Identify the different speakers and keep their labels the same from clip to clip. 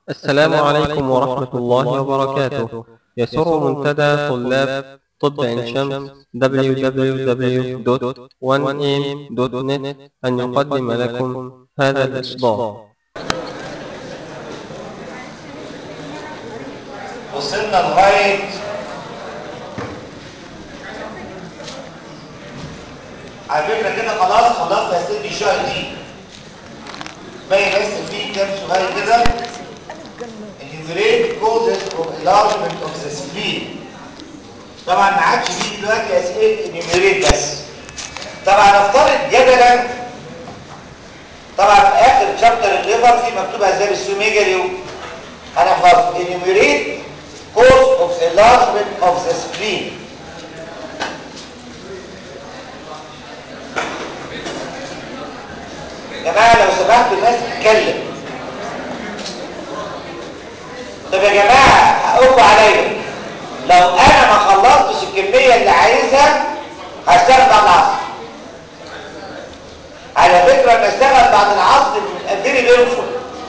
Speaker 1: السلام عليكم ورحمة الله وبركاته يسر منتدى طلاب طب عين شمس www.1am.net أن يقدم لكم هذا الإصدار
Speaker 2: وصلنا لغاية على فكرة كده خلاص خلصت أسئلة الشهر دي باقي بس في كام سؤال كده enumerate causes of enlargement of the spleen طبعا ما عادش فيه دلوقتي أسئلة enumerate بس طبعا نفترض جدلا طبعا في آخر شابتر الليفر في مكتوب أسباب السوميجالي هنحفظ enumerate cause of enlargement of the spleen يا جماعة لو سمحتوا الناس تتكلم طب يا جماعة هقولوا عليا لو انا ما خلصتش الكمية اللي عايزها هشتغل بعد العصر على فكرة انا اشتغل بعد العصر من قدري بينفل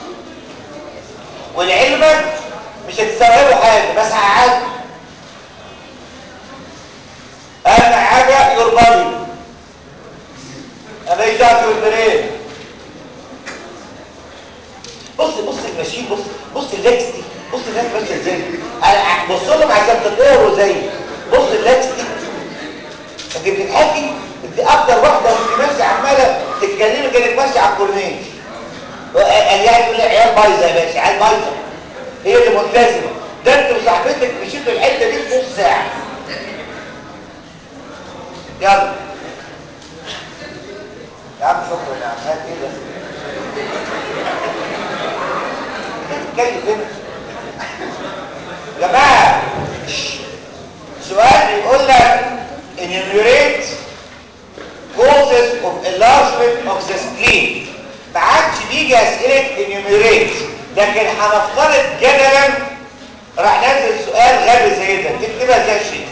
Speaker 2: ولعلمك مش هتستوعبوا حاجة بس هقعد اهم حاجة يور بادي انا ماليش دعوه بالبرين بص بص الماشين بص بص اللكس دي بص الناس ماشيه ازاي انا بص لهم عشان تطوروا زي بص اللكس دي انت بتضحكي انت اكتر واحده وانت ماشيه عماله تتكلمي كانك ماشيه على الكورنيش قال يعني تقول لي عيال بايظه يا باشا عيال بايظه هي اللي ملتزمه ده انت وصاحبتك مشيتوا الحته دي في نص ساعه يلا يا عم شكرا يا عم هات ايه ده كيف هنا جماعه سؤال بيقول لك enumerate causes of enlargement of the spleen ما عادش بيجي اسئله enumerate لكن هنفترض جدلا راح ننزل سؤال غبي زي ده تكتبها زي الشيء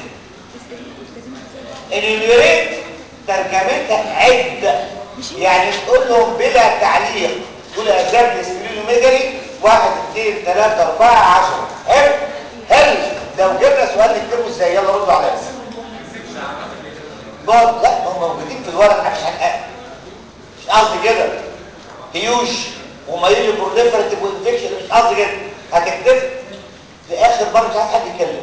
Speaker 2: enumerate ترجمتها عد يعني تقول لهم بلا تعليق تقول اسباب السبلينوميجالي واحد اثنين ثلاثة أربعة عشرة حلو حلو لو جبنا سؤال نكتبه ازاي يلا ردوا عليا بعض لا هم موجودين في الورق مش هنقل مش قصدي كده هيوش ومايلي بروليفرتيف وانفكشن مش قصدي كده هتكتب في اخر مره مش عايز حد يتكلم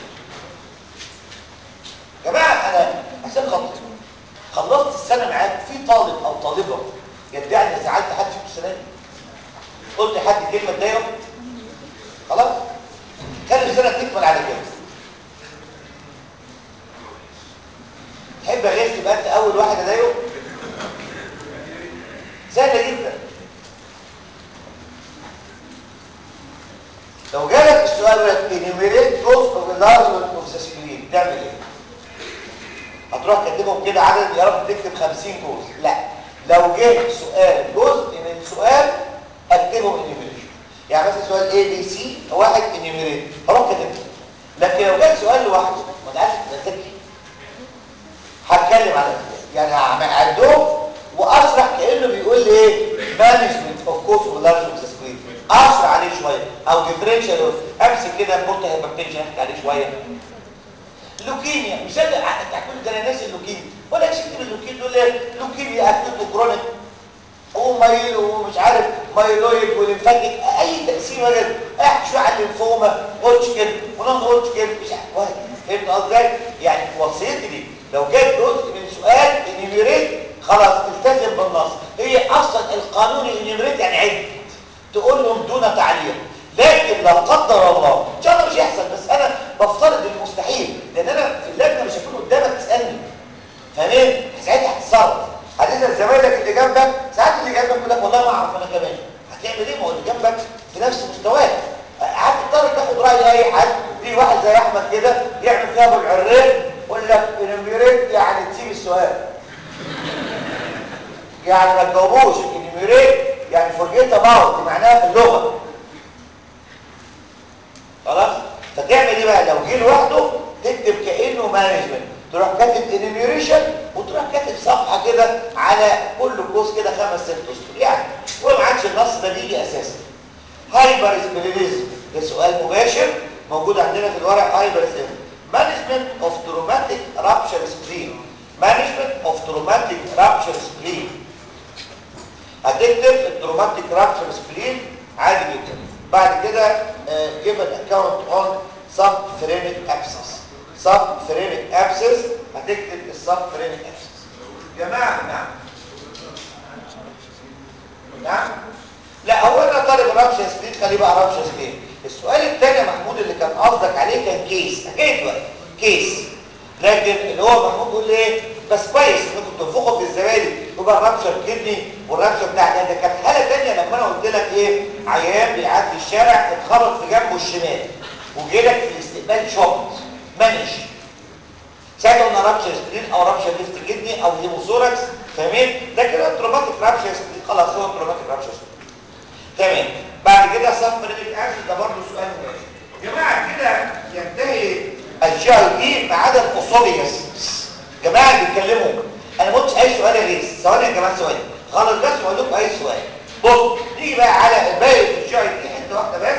Speaker 2: يا جماعه انا عشان خاطر خلصت السنه معاك في طالب او طالبه يدعي اني زعلت حد في السنه دي قلت حد كلمه تضايقه خلاص خلي السنه تكمل على كده تحب اغش تبقى انت اول واحد اضايقه سهله جدا لو جالك السؤال يقول لك enumerate cause of enlargement of the spleen تعمل ايه هتروح كاتبهم كده عدد يا رب تكتب 50 جوز لا لو جه سؤال جزء من السؤال اكتبهم انيميريشن يعني مثلا سؤال A B C واحد انيميريت هروح كاتبه لكن لو جه سؤال لوحده ما انت عارف ده ذكي هتكلم على ده يعني هعدهم واشرح كانه بيقول لي ايه مانجمنت اوف كوز ولارج اوف ذا سكوير اشرح عليه شويه او ديفرنشال امسك كده بورتا هايبرتنشن احكي عليه شويه لوكيميا مش انت هتقول ده انا ناسي اللوكيميا ولا اكتب اللوكيميا تقول لي لوكيميا اكتب كرونيك ومايل ومش عارف مايلويد وليمفاتيك اي تقسيمه كده احكي شويه عن الليمفوما هوتشكن ونون هوتشكن مش عارف فهمت قصدي يعني وصيتي دي لو جت جزء من سؤال انيميريت خلاص التزم بالنص هي اصلا القانون انيميريت يعني عد تقول لهم دون تعليق لكن لا قدر الله ان شاء الله مش يحصل بس انا بفترض المستحيل لان انا في اللجنه مش هكون قدامك تسالني فاهمين ساعتها هتتصرف هتسال زمايلك اللي جنبك ساعات اللي جنبك يقول لك والله ما اعرف انا كمان هتعمل ايه ما هو اللي جنبك في نفس مستواك هتضطر تاخد راي اي حد في واحد زي احمد كده يعمل فيها ابو العريف يقول لك انيميريت يعني تسيب السؤال يعني ما تجاوبوش انيميريت يعني فورجيت اباوت معناها في اللغه خلاص فتعمل ايه بقى لو جه لوحده تكتب كانه مانجمنت تروح كاتب انيميريشن وتروح كاتب صفحه كده على كل كوز كده خمس ست اسطر يعني وما عادش النص ده بيجي اساسا هايبر سبلينيزم ده سؤال مباشر موجود عندنا في الورق هايبر سبلينيزم مانجمنت اوف تروماتيك رابشر سبلين مانجمنت اوف تروماتيك رابشر سبلين هتكتب التروماتيك رابشر سبلين عادي جدا بعد كده جيف ان اكونت اون سب فرينيك ابسس سب فرينيك ابسس هتكتب السب فرينيك ابسس جماعه نعم نعم لا هو انا طالب رابشر سبلين خليه بقى رابشر سبلين السؤال الثاني يا محمود اللي كان قصدك عليه كان كيس حكايه دلوقتي كيس لكن اللي هو محمود بيقول ايه بس كويس انكم تنفخوا في الزبادي يبقى الرابشر كدني والرابشر بتاع ده ده كانت حاله ثانيه لما انا قلت لك ايه عيان بيعدي الشارع اتخبط في جنبه الشمال وجي لك في الاستقبال شوط منش ساعتها قلنا رابشر سبلين او رابشر ليفت كدني او هيموثوركس فاهمين ده كده تروماتيك رابشر سبلين خلاص هو تروماتيك رابشر سبلين تمام بعد كده صف ريليك اكسس ده برضه سؤال مهم يا جماعه كده ينتهي الجي اي دي ما عدا الاوسوبياس جماعه اللي بيتكلموا انا ما قلتش اي سؤال يا ريس ثواني يا جماعه ثواني خلاص بس واقول لكم اي سؤال بص نيجي بقى على الباقي في الجي اي دي حته واحده بس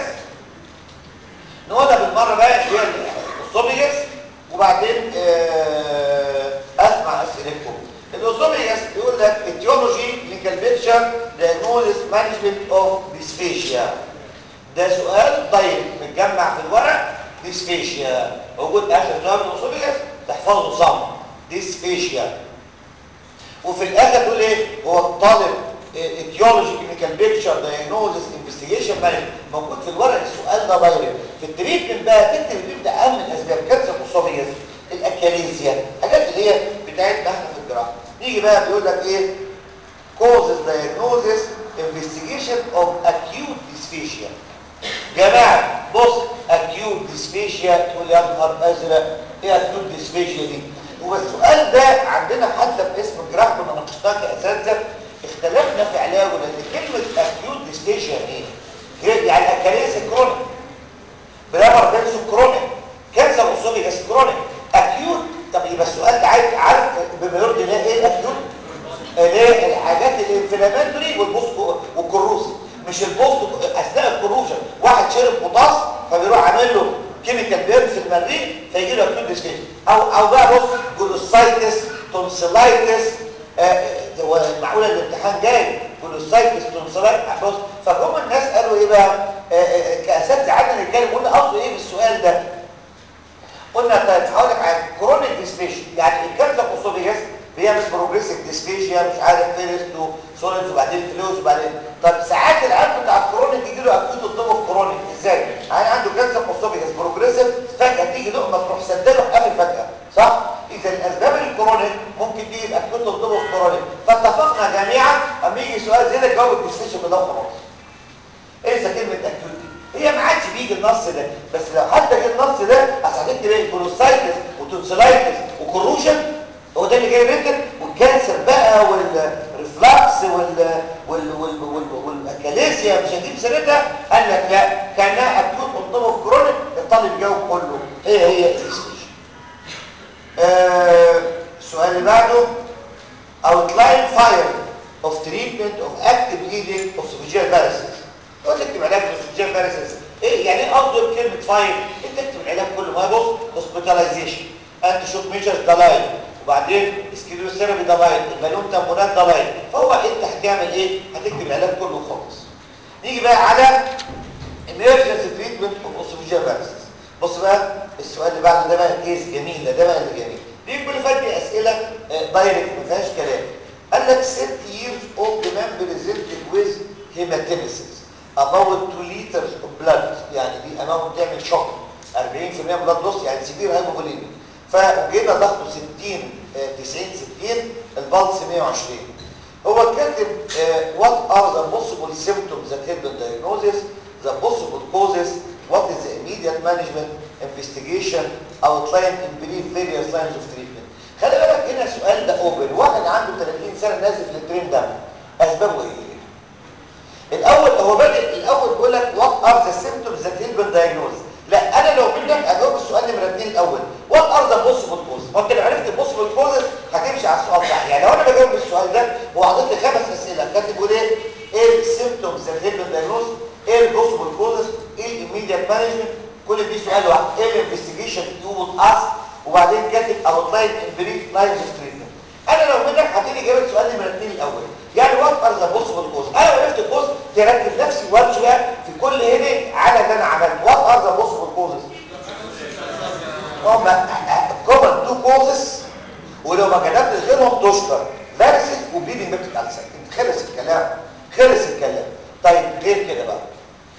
Speaker 2: نقولها بالمره بقى اللي هي الاوسوبياس وبعدين آه اسمع اسئلتكم الاوسوبياس بيقول لك etiology clinical picture diagnosis management of dysphagia ده سؤال طيب متجمع في الورق dysphagia موجود اخر سؤال من الاوسوبياس تحفظه صم dysphagia وفي الاخر تقول ايه هو الطالب etiology clinical picture diagnosis investigation management موجود في الورق السؤال ده دايركت في التريتمنت بقى تكتب بيبدا اهم الاسباب كانسر الاوسوبياس الاكاليزيا الحاجات اللي هي بتاعتنا احنا في الجراحه نيجي بقى بيقول لك ايه causes diagnosis investigation of acute dysphagia جماعه بص acute dysphagia تقول يا نهار ازرق ايه acute dysphagia دي والسؤال ده عندنا حتى في اسم الجراحه كنا ناقشناه كاساتذه اختلفنا في علاجه لان كلمه acute dysphagia ايه يعني اكاليزيا كرونيك بلابر بنسو كرونيك كانسر اوسوبيجاس كرونيك اكيوت طب يبقى السؤال ده عارف عارف بما يرضي الله ايه الاكيوت ايه الحاجات الانفلاماتوري والبوست والكروسي مش البوست اثناء الكروجن واحد شرب بوتاس فبيروح عامل له كيميكال بيرن في المريء فيجي له اكيوت ديسفيشن او او بقى بص جلوسايتس تونسيلايتس هو آه معقوله الامتحان جاي جلوسايتس تونسيلايتس بص فجم الناس قالوا ايه بقى آه آه كاساتذه قعدنا نتكلم قلنا قصده ايه بالسؤال ده قلنا طيب هقول لك حاجه كرونيك ديسبيشن يعني الكانسر اوسوفيجاس بيعمل بروجريسيف ديسبيشيا مش عارف فيرست وسوليدز وبعدين فلوز وبعدين طب ساعات العيان بتاع الكرونيك يجي له اكيوت الضغط كرونيك ازاي؟ يعني عنده كانسر اوسوفيجاس بروجريسيف فجاه تيجي لقمه تروح سدله قافل فجاه صح؟ اذا الاسباب الكرونيك ممكن تيجي باكيوت الضغط كرونيك فاتفقنا جميعا اما يجي سؤال زي ده جاوب الديسبيشن كده وخلاص انسى كلمه اكيوت دي هي ما عادش بيجي النص ده بس لو حتى جه النص ده هتحتاج تلاقي كولوسايتس وتونسيلايتس وكروجن هو ده اللي جاي ريتن والكانسر بقى والريفلاكس وال وال وال وال والاكاليسيا مش هجيب سيرتها قال لك لا كانها اكيوت منطبق كرونيك الطالب يجاوب كله هي هي الاسبيشن آه السؤال اللي بعده outline fire of treatment of active bleeding of esophageal varices تقول تكتب علاج الاسوفجيال فاريسز ايه يعني ايه قصده بكلمه فايل انت تكتب العلاج كله ما بص هوسبيتاليزيشن انت شوك ميجرز ده لاين وبعدين سكيلوثيرابي ده لاين البالون تامبونات ده لاين فهو انت هتعمل ايه هتكتب العلاج كله خالص نيجي بقى على emergency treatment of esophageal varices بص بقى السؤال اللي بعده ده بقى كيس جميل ده بقى اللي جميل دي كل فات دي اسئله دايركت ما فيهاش كلام قال لك 60 years old man presented with hematemesis about 2 liters of blood يعني دي اماونت تعمل شوك 40% بلاد لوس يعني سيفير هايبوفوليميك فجينا ضغطه 60 90 60 البلس 120 هو كاتب what are the possible symptoms that help in diagnosis the possible causes what is the immediate management investigation outline in brief various lines of treatment خلي بالك هنا السؤال ده اوبن واحد عنده 30 سنه نازل في الترين ده اسبابه ايه الاول هو بادئ الاول بيقول لك وات ار ذا سيمبتومز ذات هيلب دايجنوز لا انا لو منك اجاوب السؤال نمره 2 الاول وات ار ذا بوسيبل كوز ما انت لو عرفت البوسيبل كوزز هتمشي على السؤال صح يعني لو انا بجاوب السؤال ده هو حاطط لي خمس اسئله كاتب لي ايه السيمبتومز ذات هيلب دايجنوز ايه البوسيبل immediate management كل دي سؤال واحد ايه الانفستيجيشن يو وود اسك وبعدين كاتب اوتلاين ان بريف لاينز اوف تريتمنت انا لو منك هتيجي جايب سؤال نمره 2 الاول يعني وات ار ذا بوسيبل كوز انا وقفت الكوز تركز نفسي وامشي بقى في كل هنا على اللي انا عملته وات ار ذا بوسيبل كوزز هم كومن تو كوزز ولو ما كتبتش غيرهم تشكر فارسس وبليدنج بيبتيك ألسر خلص الكلام خلص الكلام طيب غير كده بقى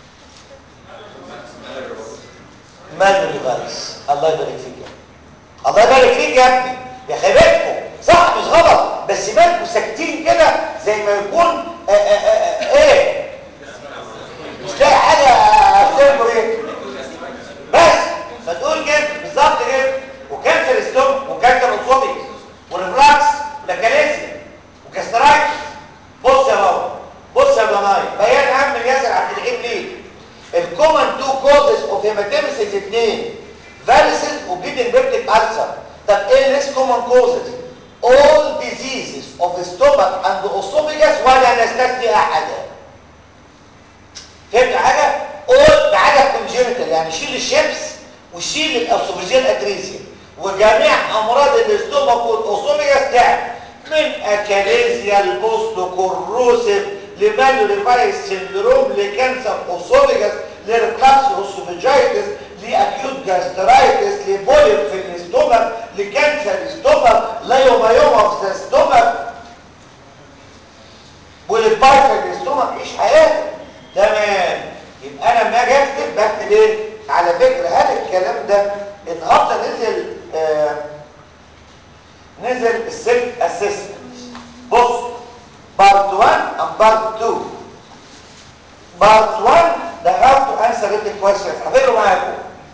Speaker 2: مالوري فارس الله يبارك فيك يا ابني. الله يبارك فيك يا ابني يا خيبتكم صح مش غلط بس مالكم ساكتين كده زي ما يكون آآ آآ ايه مش لاقي حاجه اكتبوا ايه بس فتقول كده بالظبط كده وكانسر ستوم وكانسر اوسوبيك وريفلاكس ولاكاليسيا وكاسترايتس بص يا بابا بص يا بناي بيان اهم من ياسر عبد الحليم ليه الكومن تو كوزز اوف هيماتيمسيس اثنين فاليسيس وبليدنج بيبتيك ألسر طب ايه الليس كومن كوزز all diseases of the stomach and the esophagus ولا نستثني احدا فهمت حاجه all ده حاجه كونجنتال يعني شيل الشيبس وشيل الاسوفيجيال اتريزيا وجميع امراض الاستومك والاسوفيجاس تعب من اكاليزيا البوست كوروسيف لمالوريفايس سندروم لكانسر اسوفيجاس لريفلاكس اسوفيجايتس لاكيوت جاسترايتس لبوليب في الاستومك لكانسر استومك ليومايوما في الاستومك بوليباي في الاستومك عيش حياتك تمام يبقى انا لما اجي اكتب بكتب ايه على فكره هل الكلام ده النهارده نزل آه نزل السيلف اسسمنت بص بارت 1 and بارت 2 بارت 1 ده هاو تو انسر ريتن كويشنز هفكروا معاكم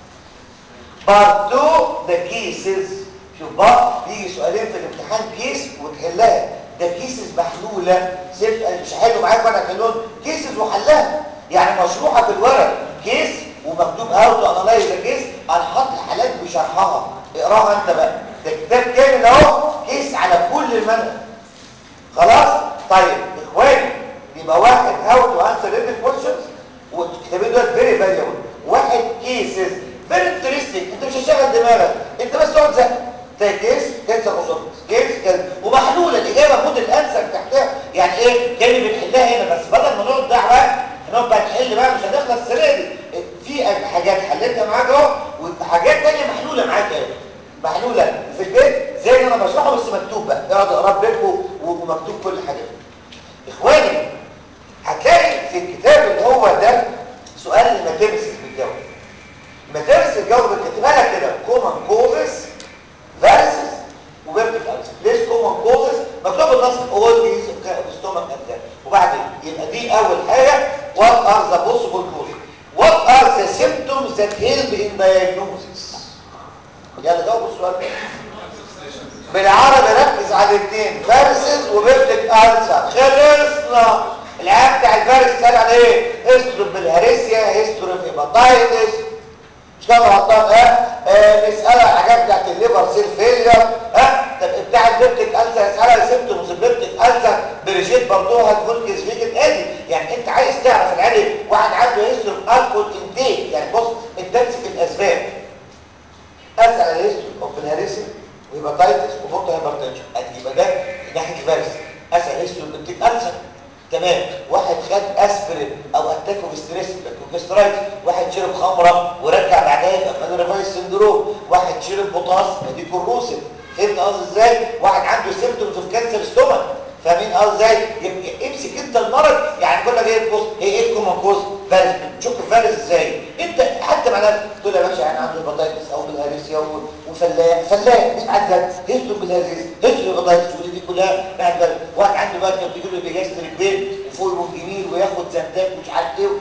Speaker 2: بارت 2 ده كيسز شوف بقى بيجي سؤالين في الامتحان كيس وتحلها ده كيسز محلوله سيلف مش هحله معاك وانا هحلهم كيسز وحلها يعني مشروحه في الورق كيس ومكتوب هاو تو انالايز ذا كيس انا حاطط الحالات بشرحها اقراها انت بقى ده كتاب كامل اهو كيس على كل المنهج خلاص طيب اخواني يبقى واحد هاو تو انسر ريتن كويشنز والكتابين دول فيري فاليبل واحد كيسز فيري انترستنج انت مش هتشغل دماغك انت بس تقعد زي زي كيس كيس اوسوبس كيس كده ومحلوله الاجابه خد الانسر تحتها يعني ايه كلمه بنحلها هنا بس بدل ما نقعد نضيع وقت نقعد بقى نحل بقى مش هنخلص السنه دي في حاجات حلتها معاك اهو وحاجات ثانيه محلوله معاك اهي محلوله في البيت زي اللي انا بشرحه بس مكتوب بقى اقعد اقرا بينكم ومكتوب كل حاجه اخواني هتلاقي في الكتاب اللي هو ده سؤال الماتيريالز بالجواب الماتيريالز الجواب بتكتبها لك كده كومن كوزز فيرسز وبيرتيك ألسر ليش كومن كوزز مكتوب بالنص اول ديز ستومك اتاك وبعدين يبقى دي اول حاجه وات ار ذا بوسيبل كوزز وات ار ذا سيمبتومز ذات هيلب ان دايجنوزس يلا جاوبوا السؤال ده بالعربي ركز على الاثنين فيرسز وبيرتيك ألسر خلصنا العيان بتاع الفيرس سال على ايه هيستوري بالهريسيا هيستوري في هيباتايتس مش كده غلطان ها آه نسال على حاجات بتاعت الليفر سيل فيلير ها طب بتاع البيبتيك ألسر اسال على سيمبتومز البيبتيك ألسر بريجيت برضه هتقول كيسفيكت ادي يعني انت عايز تعرف العيان واحد عنده هيستوري الكول انتيك يعني بص انت تمسك الاسباب اسال على هيستوري اوف الهريسيا وهيباتايتس وبورتو هايبرتنشن ادي يبقى ده ناحيه الفيرس اسال هيستوري البيبتيك ألسر تمام واحد خد اسبرين او اتاكو ستريس كونجسترايتس واحد شرب خمره ورجع بعدها يبقى مالوريفايس سندروم واحد شرب بوتاس دي كوروسيف فهمت قصدي ازاي واحد عنده سيمبتومز اوف كانسر ستومك فاهمين قصدي ازاي امسك انت المرض يعني كل ما جاي تبص هي ايه الكومن كوز فارس تشوف الفارس ازاي انت حتى مع نفسك تقول يا باشا انا عنده هيباتايتس او بالهريسيا وفلاح فلاح مش عايز ذات هيستو بالهريسيا هيستو هيباتايتس دي كلها بعد بقى واحد عنده بقى كان بيجي له بيجاستريك بين وفول والجميل وياخد زنتات مش عارف ايه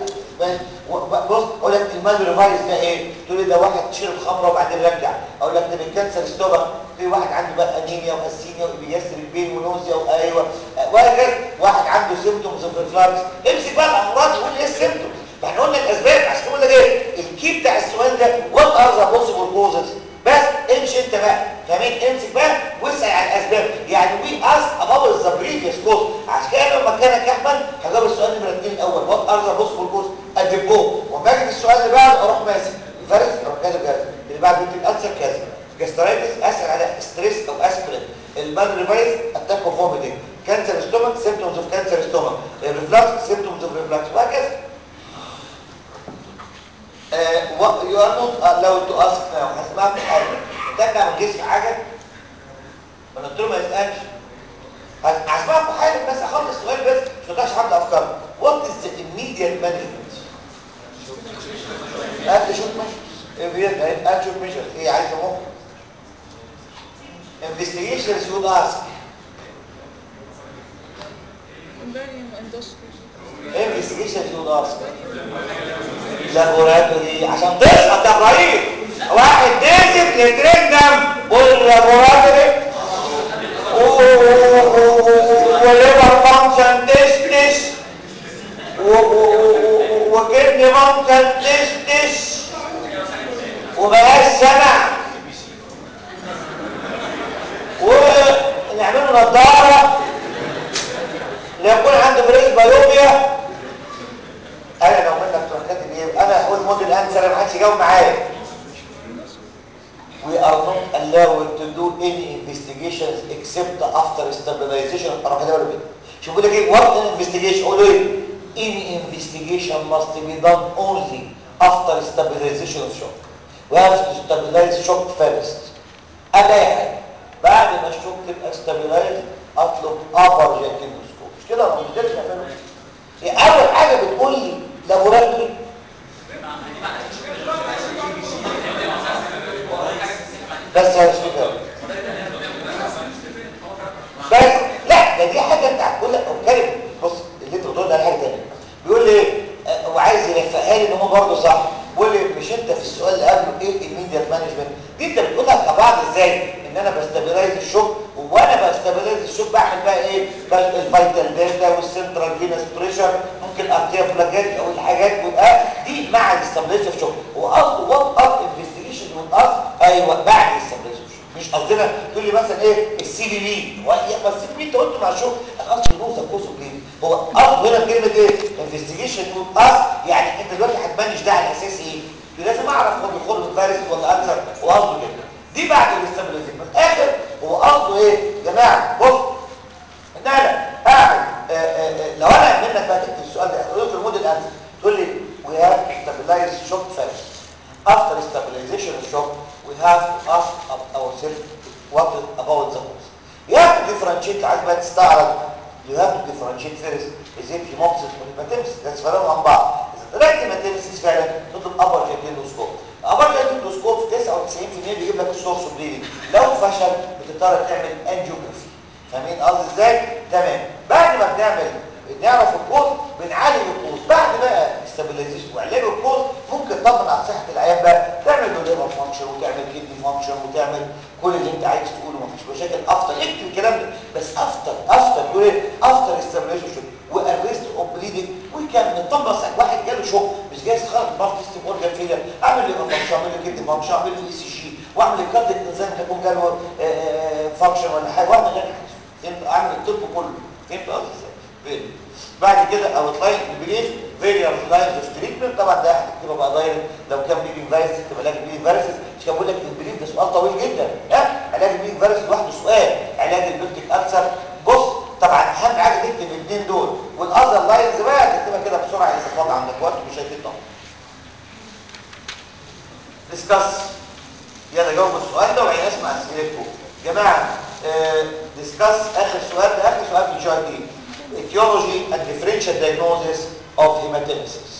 Speaker 2: بص اقول لك المالوري فايروس ده ايه تقول لي ده واحد شرب خمره وبعدين رجع اقول لك ده من كانسر ستومك في واحد عنده بقى انيميا واسيميا وبيجاستريك بين ونوزيا وايوه وهكذا واحد عنده سيمبتومز اوف ريفلاكس امسك بقى الامراض وقول ايه السيمبتومز ما احنا قلنا الاسباب عشان كده ايه الكي بتاع السؤال ده وات ار ذا بوسيبل كوزز بس امشي انت بقى فاهمين امسك بقى واسال على الاسباب يعني وي اس اباوت ذا بريفيوس كوز عشان كده لو مكانك يا احمد هجاوب السؤال نمره 2 الاول وات ار ذا بوسيبل كوز ادبوه وما اجي السؤال اللي بعده اروح ماسك فارس اروح كاتب كذا اللي بعده بنتك ألسر كذا جاسترايتس اسال على ستريس او اسبرين البان ريفايز اتاك اوف فوميتنج كانسر ستومك سيمبتومز اوف كانسر ستومك الريفلاكس سيمبتومز اوف ريفلاكس وهكذا يو ار نوت لو تو اسك ناو هسمعك حاجه ترجع من جسم حاجه ما قلت له ما يسالش هسمعكم حاجه بس اخلص السؤال بس مش هتقعش حد افكار وات از ذا immediate management قال شوف ماشي قال شوف ماشي ايه عايز مخ investigations you would ask
Speaker 3: Ovarian endoscopy.
Speaker 2: investigations you would ask لابوراتوري عشان تسقط يا ابراهيم واحد نازل يترندم واللابوراتوري وليفر فانكشن تيست وكدني فانكشن تيست وملهاش سمع ونعمله نظاره ليكون عنده بريز بايوبيا انا لو منك تروح كاتب ايه انا هقول موديل انسر ما حدش يجاوب معايا we are not allowed to do any investigations except after stabilization انا كده ولا كده شوفوا لك ايه what an investigation قولوا ايه any investigation must be done only after stabilization of shock we have to stabilize shock first قبل اي حاجه بعد ما الشوك تبقى stabilized اطلب upper جاكينوسكوب مش كده انا ما قلتلكش يا فندم اول حاجه بتقول لي لابوراتوري بس يا شيخ بس لا ده دي حاجه انت هتقول لك كلمه بص اللي انت بتقول ده حاجه ثانيه بيقول لي آه، وعايز يلفقها لي ان هو برضه صح بيقول لي مش انت في السؤال اللي قبله ايه الميديا مانجمنت دي انت بتقولها كبعض ازاي ان انا بستابلايز الشوك وانا بستابلايز الشوك بعمل بقى ايه بقى الفيتال داتا والسنترال فينس بريشر ممكن ارتيا بلاجات او الحاجات ويبقى دي مع الاستابلايز شوك وقصده وات اب انفستيجيشن وقصد ايوه بعد الاستابلايز شوك مش قصدنا تقول لي مثلا ايه السي بي بي هو يا بس السي بي بي انت قلت مع الشغل انا قصدي نوزه كوزو بليد هو قصد هنا كلمه ايه انفستيجيشن قصد يعني انت دلوقتي هتبانش ده على اساس ايه لازم اعرف هو بيخرج فيروس ولا انسر وقصده كده دي بعد الاستابلايزيشن في الاخر هو قصده ايه يا جماعه بص ان انا اعمل آه، آه، آه، لو انا منك بقى تكتب السؤال ده اقول في الموديل انسر تقول لي we have to stabilize shock first after stabilization of shock we have to ask ourselves what is about the cause you have to differentiate عايز بقى تستعرض you have to differentiate first is it hemolysis or hematemesis ده تفرقهم عن بعض اذا طلعت hematemesis فعلا تطلب upper جاكيندوسكوب upper جاكيندوسكوب في 99% بيجيب لك السورس بليدنج لو فشل بتضطر تعمل انجيوجرافي فاهمين قصدي ازاي تمام بعد ما بنعمل نعرف الكوز بنعالج الكوز بعد بقى استابيلايزيشن وعلاج الكوز ممكن تطمن على صحه العيان بقى تعمل له ليفر فانكشن وتعمل كدني فانكشن وتعمل كل اللي انت عايز تقوله مفيش مشاكل افتر اكتب الكلام ده بس افتر افتر تقول ايه افتر استابيلايزيشن وارست اوف بليدنج وكان نطمن على صحة واحد جاله شوك مش جاي خرج مالتي سيستم اورجان فيلر اعمل ليفر فانكشن اعمل له كدني فانكشن اعمل له اي سي جي واعمل الكارديك انزيم تكون جاله فانكشن ولا حاجه واعمل غير فهمت اعمل الطب كله فهمت قصدي ازاي بعد كده او لاين البريف فيريال لاينز اوف تريتمنت طبعا ده هتكتبه بقى دايركت لو كان بيبي فيروس تكتب علاج البيبي فيروس مش كان بقول لك البريف ده سؤال طويل جدا ها علاج البيبي فيروس لوحده سؤال علاج البلتيك ألسر بص طبعا اهم حاجه تكتب الاثنين دول والاذر لاينز بقى تكتبها كده بسرعه اذا فاض عندك وقت مش هتطلع ديسكاس يلا جاوب السؤال ده وبعدين اسمع اسئلتكم جماعه ديسكاس اخر سؤال ده اخر سؤال في الجي اي دي etiology and differential diagnosis of hematemesis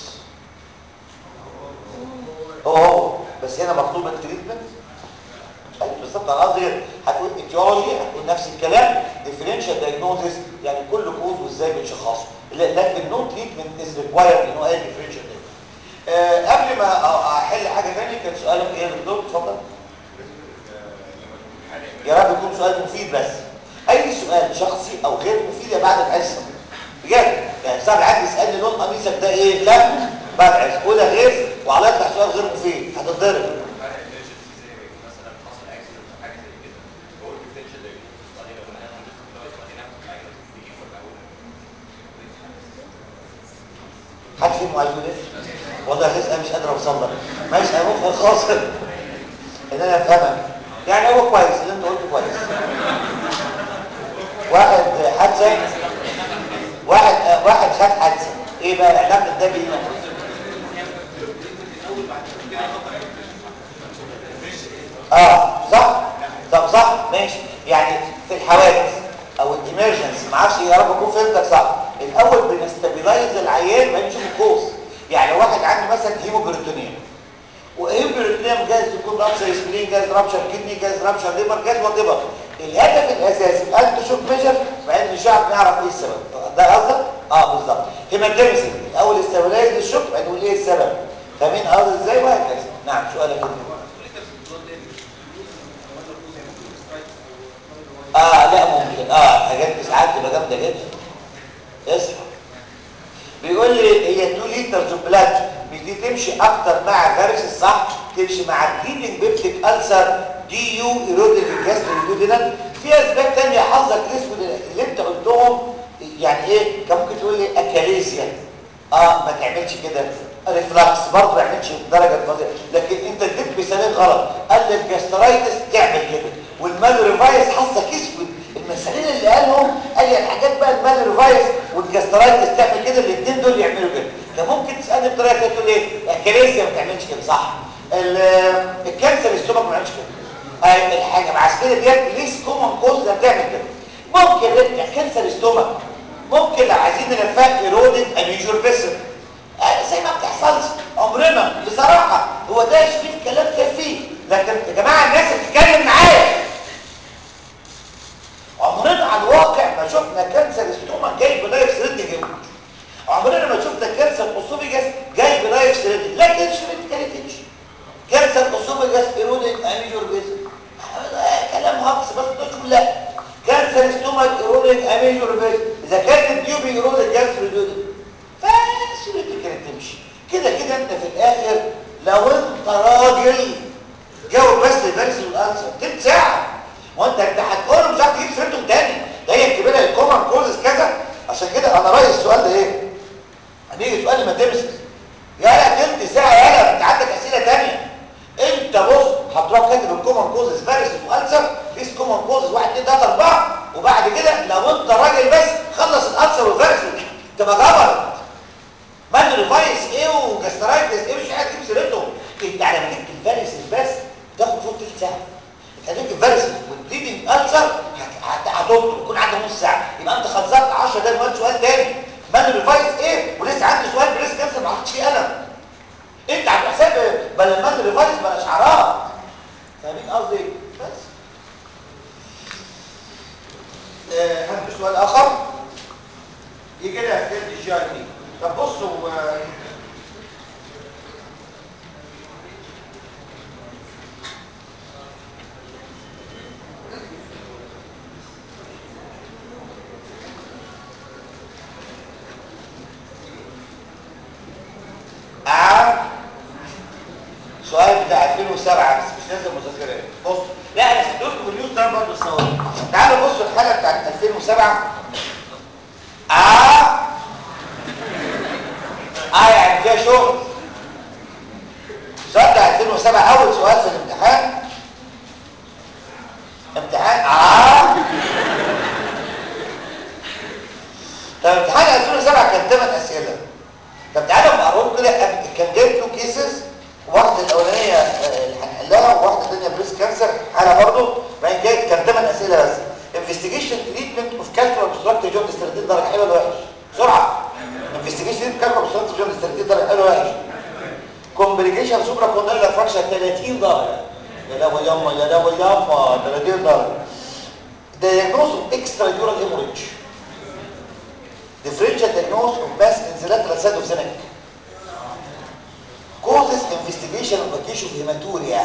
Speaker 2: هو هو بس هنا مطلوب التريتمنت ايوه بالظبط انا قصدي هتقول etiology هتقول نفس الكلام differential diagnosis يعني كل كوز وازاي بنشخصه لكن no treatment is required in اي differential diagnosis آه قبل ما احل حاجه ثانيه كان سؤالك ايه يا دكتور اتفضل يا رب يكون سؤال مفيد بس اي سؤال شخصي او غير مفيد يا بعد الحصه بجد يعني صاحب العيال بيسالني لون قميصك ده ايه لا بعد الحصه قولها غير وعلى يطلع سؤال غير مفيد هتتضرب حد فيهم عايز يقول ايه والله هتسال مش قادر قادر اوصل لك ماشي انا مخي خاصر ان انا افهمك يعني هو كويس اللي انت قلته كويس واحد حادثه واحد آه، واحد خد حادثه ايه بقى علاقه ده بيه اه صح طب صح ماشي يعني في الحوادث او الامرجنسي ما اعرفش يا رب اكون فهمتك صح الاول بنستابيلايز العيان بعدين نشوف الكوز يعني لو واحد عنده مثلا هيموبريتونيا وهيموبريتونيا جايز يكون رابشر سبلين جايز رابشر كدني جايز رابشر ليبر جايز وات ايفر الهدف الاساسي الف شوك ميجر بعدين نشعب نعرف ايه السبب ده قصدك اه بالظبط هيماتيمسي الاول استابيلايز الشوك بعدين نقول ايه السبب فاهمين قصدي ازاي وهكذا نعم سؤالك انت اه لا ممكن اه حاجات ساعات تبقى جامده جدا اصحى بيقول لي هي 2 لتر بلاد مش دي تمشي اكتر مع فيروس الصح تمشي مع البليدنج بيبتيك ألسر دي يو ايروديك الجاسترودينال في اسباب ثانيه حظك الاسود اللي انت قلتهم يعني ايه كان ممكن تقول لي اكاليزيا اه ما تعملش كده ريفلكس برضه ما يعملش درجه فظيعه لكن انت اديت مثالين غلط قال لي الجاسترايتس تعمل كده والمالوريفايس حظك اسود المثالين اللي قالهم قال لي الحاجات بقى المالوريفايس والجاسترايتس تعمل كده الاثنين دول يعملوا كده ده ممكن تسالني بطريقه كده تقول ايه اكاليزيا ما تعملش كده صح ال- الكانسر السtomach ما يعملش كده آه، الحاجه مع كده ديت ليس كومن كوز ده بتعمل كده ممكن نرجع كانسر السtomach ممكن لو عايزين نلفها ايرودد اميجور فيسل آه، زي ما بتحصلش عمرنا بصراحه هو ده شريف كلام كافي لكن يا جماعه الناس اللي بتتكلم معايا عمرنا على الواقع ما شفنا كانسر ستوما جاي بلايف سريدنج عمرنا ما شفنا كانسر اسوفيجاس جاي بلايف سريدنج لكن شريط كاريتيش كانسر اسوفيجاس ايرودنج اميجور فيسل كلام هقص بس تقول لا كانسر ستومك ايرودنج اميجور فيسل اذا كانت الديوبي ايرودنج جاستروديودنج فشريط كانت تمشي كده كده انت في الاخر لو انت راجل جاوب بس الفيرس والانسر تلت ساعه وانت انت هتقول مش هتعرف تجيب سيرتهم تاني ده هي اكتب لها الكومن كوزز كذا عشان كده انا رايي السؤال ده ايه هنيجي سؤال ما تمسك يالا تلت ساعه يالا انت عندك اسئله تانية انت بص هتروح كاتب الكومن كوزز فيرس والانسر ليس كومن كوزز 1 2 3 4 وبعد كده لو انت راجل بس خلص الانسر والفيرس تبقى جبر مادو ريفايس ايه وجاسترايتس ايه مش قاعد تجيب سيرتهم انت على ما تكتب الفيرس بس تاخد فوق تلت ساعه انت هتكتب فيرس والبليدنج السر هتطلب يكون عندك نص ساعه يبقى انت خلصت 10 دقايق وقت سؤال تاني مادو ريفايس ايه ولسه عندي سؤال بريس كانسر ما حطيتش فيه قلم انت على حساب بل المادو ريفايس بلا شعارات فاهمين قصدي ايه؟ بس آه، هل في سؤال اخر يجي لها في الجي اي بي طب بصوا آه، عام سؤال بتاع 2007 بس مش لازم مذاكرات بص لا انا سددتكم النيوز ده برضه الصور تعالوا بصوا الحاله بتاعت 2007 اه اه يعني فيها شغل السؤال بتاع 2007 اول سؤال في الامتحان امتحان اه طب امتحان 2007 كان 8 اسئله طب تعالوا نقراهم كده كان جايب تو كيسز واحده الاولانيه آه، اللي هنحلها وواحده ثانيه بريس كانسر حاله برضه بعدين جاي كان ثمان اسئله بس انفستيجيشن تريتمنت اوف كالكولر اوبستراكتيف جوندس 30 درجه حلوه ولا وحش بسرعه انفستيجيشن كالكولر اوبستراكتيف جوندس 30 درجه حلوه ولا وحش كومبليكيشن سوبرا كوندايلر فراكشر 30 درجه يا لهوي ياما يا لهوي ياما 30 درجه دايجنوز اكسترا ديورال هيموريدج differential diagnosis of mass inzilateral side of the neck causes investigation of vacation of hematuria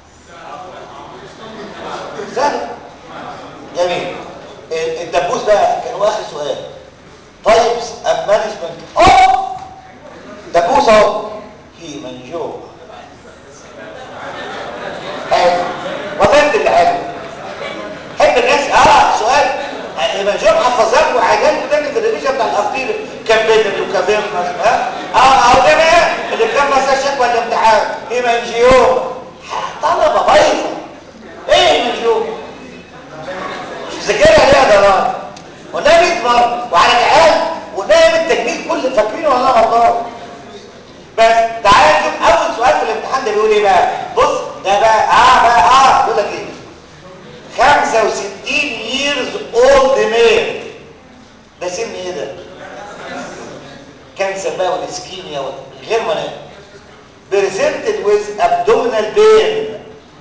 Speaker 2: سهل جميل ال- الدبوس بقى كان هو اخر سؤال types and management of دبوس اهو هيمنجو حلو وظيفه اللي حلو حب الناس اه سؤال هيمنجو حفظات وحاجات بتاني في الريفيجن بتاع الارتيري كابينل وكابيرنس ها اه اهو ده بقى اللي كان مثلا شكوى بتاع الامتحان هيمانجيوما طلبه بايظه ايه هيمانجيوما مش مذاكرها ليه يا دلال قلناها 100 مره وعلى جعان قلناها بالتجميل كل فاكرين ولا انا غلطان بس تعالى نشوف اول سؤال في الامتحان ده بيقول ايه بقى بص ده بقى اه بقى اه بيقول لك ايه 65 years old male ده سن ايه ده كانسر بقى والاسكيميا غير مناعه presented with abdominal pain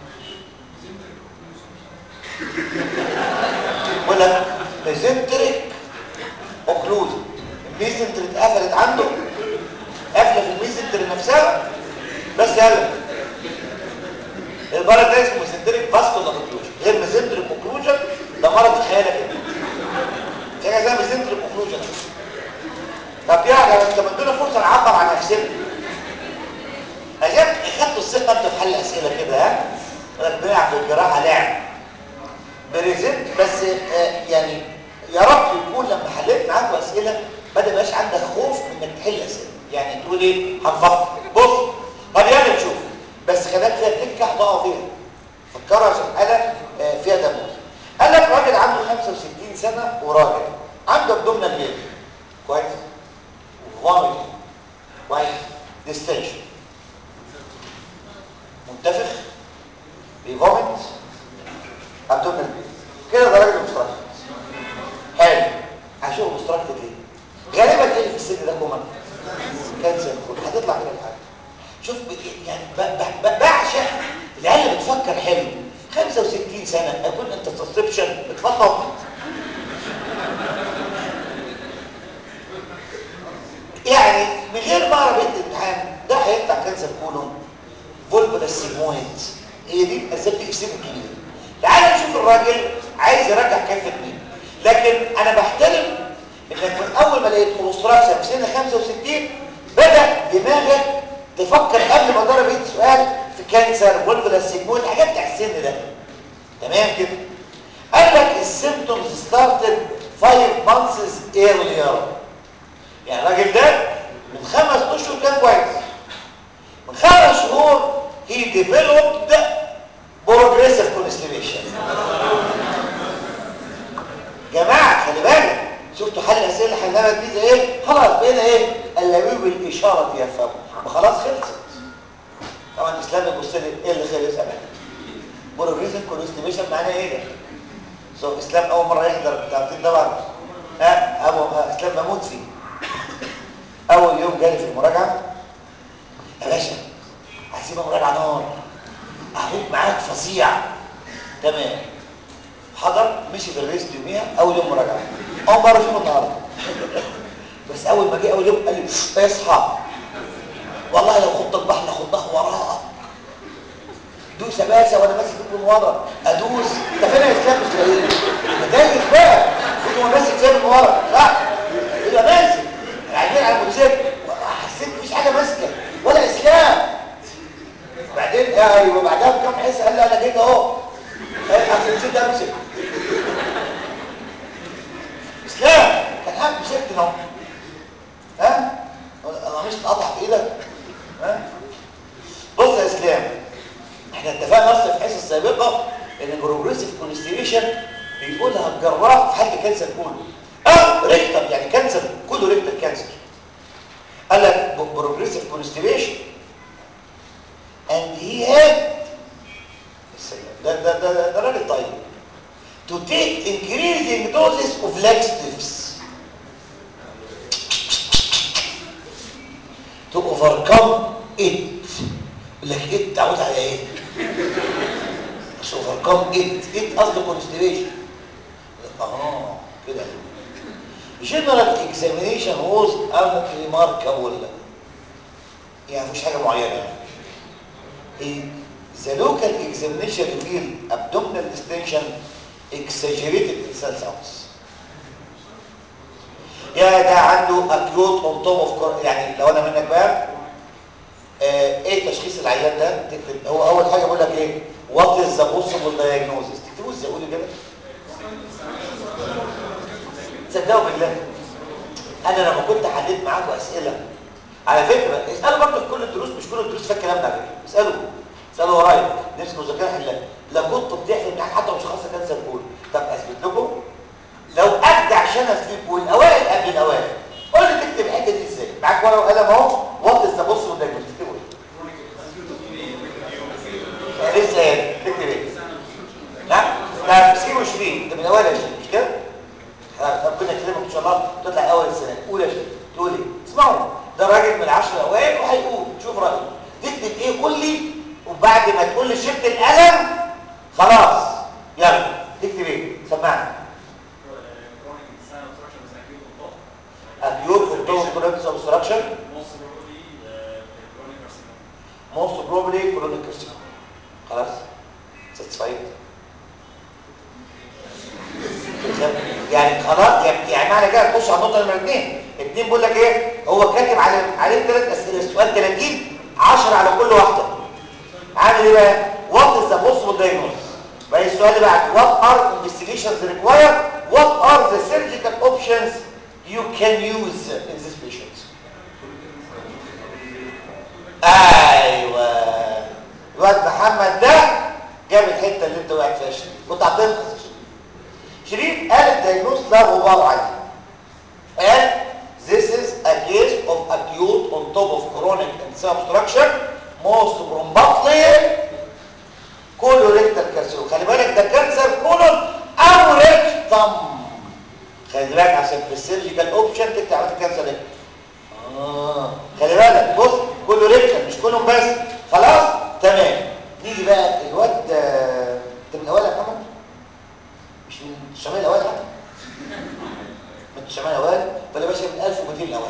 Speaker 2: ولا mesenteric occlusion الميزنتر اتقفلت عنده قافله في الميزنتر نفسها بس يلا المرض ده اسمه ميزنتريك فاسكولار اوكلوجن غير ميزنتريك اوكلوجن ده مرض في خيالك انت في حاجه اسمها ميزنتريك اوكلوجن طب يعني انت مدينا فرصه نعبر عن نفسنا عشان خدتوا الثقه انتوا في حل اسئله كده ها بنلعب في الجراحه لعب بريزنت بس آه يعني يا رب يكون لما حليت معاكم اسئله بدا يبقاش عندك خوف من انك تحل اسئله يعني تقول ايه هنفكر بص طب يلا نشوف بس خلاك فيها تكه هتقع فيها فكروا عشان حاله آه فيها دموع قال لك راجل عنده 65 سنه وراجل عنده ابدومينال بين كويس وفاميلي كويس ديستنشن منتفخ بيفومت ابدومينال بين كده ده راجل مستركت حلو هشوف مستركت ليه غالبا ايه اللي في السن ده كومان كانسر هتطلع كده في حاجه شوف يعني بعشق العيال اللي بتفكر حلو 65 سنه هيكون انت سسبشن اتفضل يعني من غير ما اعرف انت الامتحان ده هيطلع كانسر كولون فولفولاس سيمويد هي دي الاسباب دي في سن كبير تعال نشوف الراجل عايز يرجع كفه مين لكن انا بحترم انك من اول ما لقيت اوستراكشن في سن 65 بدا دماغك تفكر قبل ما ضرب ايد سؤال في كانسر فولفولاس سيجمويد حاجات بتاع السن ده تمام كده قال لك السيمبتومز ستارتد 5 مانثس ايرلير يعني الراجل ده من خمس اشهر كان كويس من خمس شهور هي ديفلوبد بروجريسيف كونستيبيشن جماعه خلي بالك شفتوا حل الاسئله اللي حلناها دي زي ايه خلاص بقينا ايه اللوي بالاشاره دي يفهموا ما خلاص خلصت طبعا الاسلام يبص لي ايه اللي خلص انا بروجريسيف كونستيبيشن معناه ايه ده سو اسلام اول مره يحضر بتاعتين طبعا ها ابو ها اسلام بموت فيه اول يوم جالي في المراجعه يا باشا هسيبها مراجعه نار اهوك معاك فظيع تمام حضر مشي في الريست يوميها اول يوم مراجعه اول مره اشوفه النهارده بس اول ما جه اول يوم قال لي اصحى والله لو خط البحر خضها وراء دوس يا باشا وانا ماسك من ورا ادوس انت فين يا اسلام مش لاقيه دايس بقى كنت هو ماسك زي من ورا صح يبقى ماسك قاعدين على الموتوسيكل حسيت مفيش حاجه ماسكه ولا اسلام بعدين ايوه بعدها بكام حس قال لي انا جيت اهو اصل نسيت امسك اسلام كان قاعد مسكت اهو ها انا مش اتقطع في ايدك ها بص يا اسلام احنا اتفقنا اصلا في الحصه السابقه ان البروجريسيف كونستيبيشن بيقولها الجراح في حالة كانسر كله اه ريكتر يعني كانسر كله ريكتر كانسر قال لك بروجريسيف كونستيبيشن and he had ده ده ده ده راجل طيب to take increasing doses of laxatives to overcome it لك it تعود على ايه to overcome it it قصده constipation اه كده general examination was unremarkable يعني مفيش حاجه معينه يعني The local examination revealed abdominal distension exaggerated in cell sounds. يا ده عنده acute on top of يعني لو انا منك بقى آه ايه تشخيص العيان ده تكتب هو اول حاجه بيقول لك ايه what is the possible diagnosis تكتبوا ازاي قولي كده تصدقوا بالله انا لما كنت حليت معاكم اسئله على فكره اسالوا برضه في كل الدروس مش كل الدروس فيها الكلام ده على فكره اسالوا اسالوا ورايا نفس مذاكره حلها لو كنت بتحلم امتحان حتى مش خاصه كانسر كول طب اثبت لكم لو ابدع شنف فيك والاوائل قبل الاوائل قول لي تكتب الحته دي ازاي معاك ورقه وقلم اهو وات از ذا بوس والدايجنوز تكتبه ايه لسه ايه تكتب ايه لا لا سيبه 20 ده من الاوائل 20 مش كده ربنا يكرمك ان شاء الله تطلع اول السنه قول يا شيخ تقول ايه اسمعوا ده راجل من العشر الاوائل وهيقول شوف رايه تكتب ايه قول لي وبعد ما تقول لي شلت القلم خلاص يلا تكتب ايه سمعني acute october chronic obstruction most probably chronic carcinoma خلاص satisfied يعني خلاص يعني يعني معنى كده تخش على النقطه نمره 2 2 بيقول لك ايه هو كاتب على عليه ثلاث اسئله السؤال 30 10 على كل واحده عامل ايه بقى what is the possible diagnosis بقى السؤال اللي بعد what are investigations required what are the surgical options you can use in this patient ايوه الواد محمد ده جاب الحته اللي انت واقع فيها شريف كنت هتنقص يا شريف شريف قال الدايجنوز لا غبار عليه قال this is a case of acute on top of chronic and obstruction most probably colorectal carcinoma خلي بالك ده كانسر كولون او ريكتم خلي بالك عشان في السيرجيكال اوبشن تكتب عمليه الكانسر ايه اه خلي بالك بص كله ريكتم مش كلهم بس خلاص تمام نيجي بقى الواد انت من الاوائل يا محمد مش من الشمال الاوائل حتى من الشمال الاوائل ولا باشا من 1200 الاوائل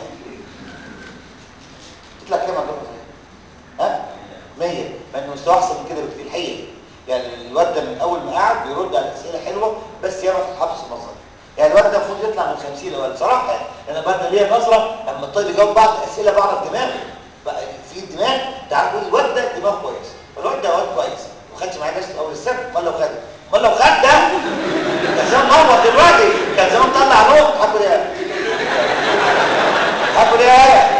Speaker 2: تطلع كام عندكم ها 100 مع انه مستوى احسن من كده بكتير الحقيقه يعني الواد ده من اول ما قعد بيرد على اسئله حلوه بس ياما في الحبس مصر يعني الواد ده المفروض يطلع من 50 الاوائل بصراحه يعني انا برضه ليا نظره لما الطالب يجاوب بعض الاسئله بعرف دماغه بقى في دماغ تعرف تقول الواد ده دماغ كويس الواد ده واد كويس ما خدش معايا درس في اول السنه امال لو خد امال لو خد ده كان زمان نور دلوقتي كان زمان طلع نور حبوا ايه حبوا ايه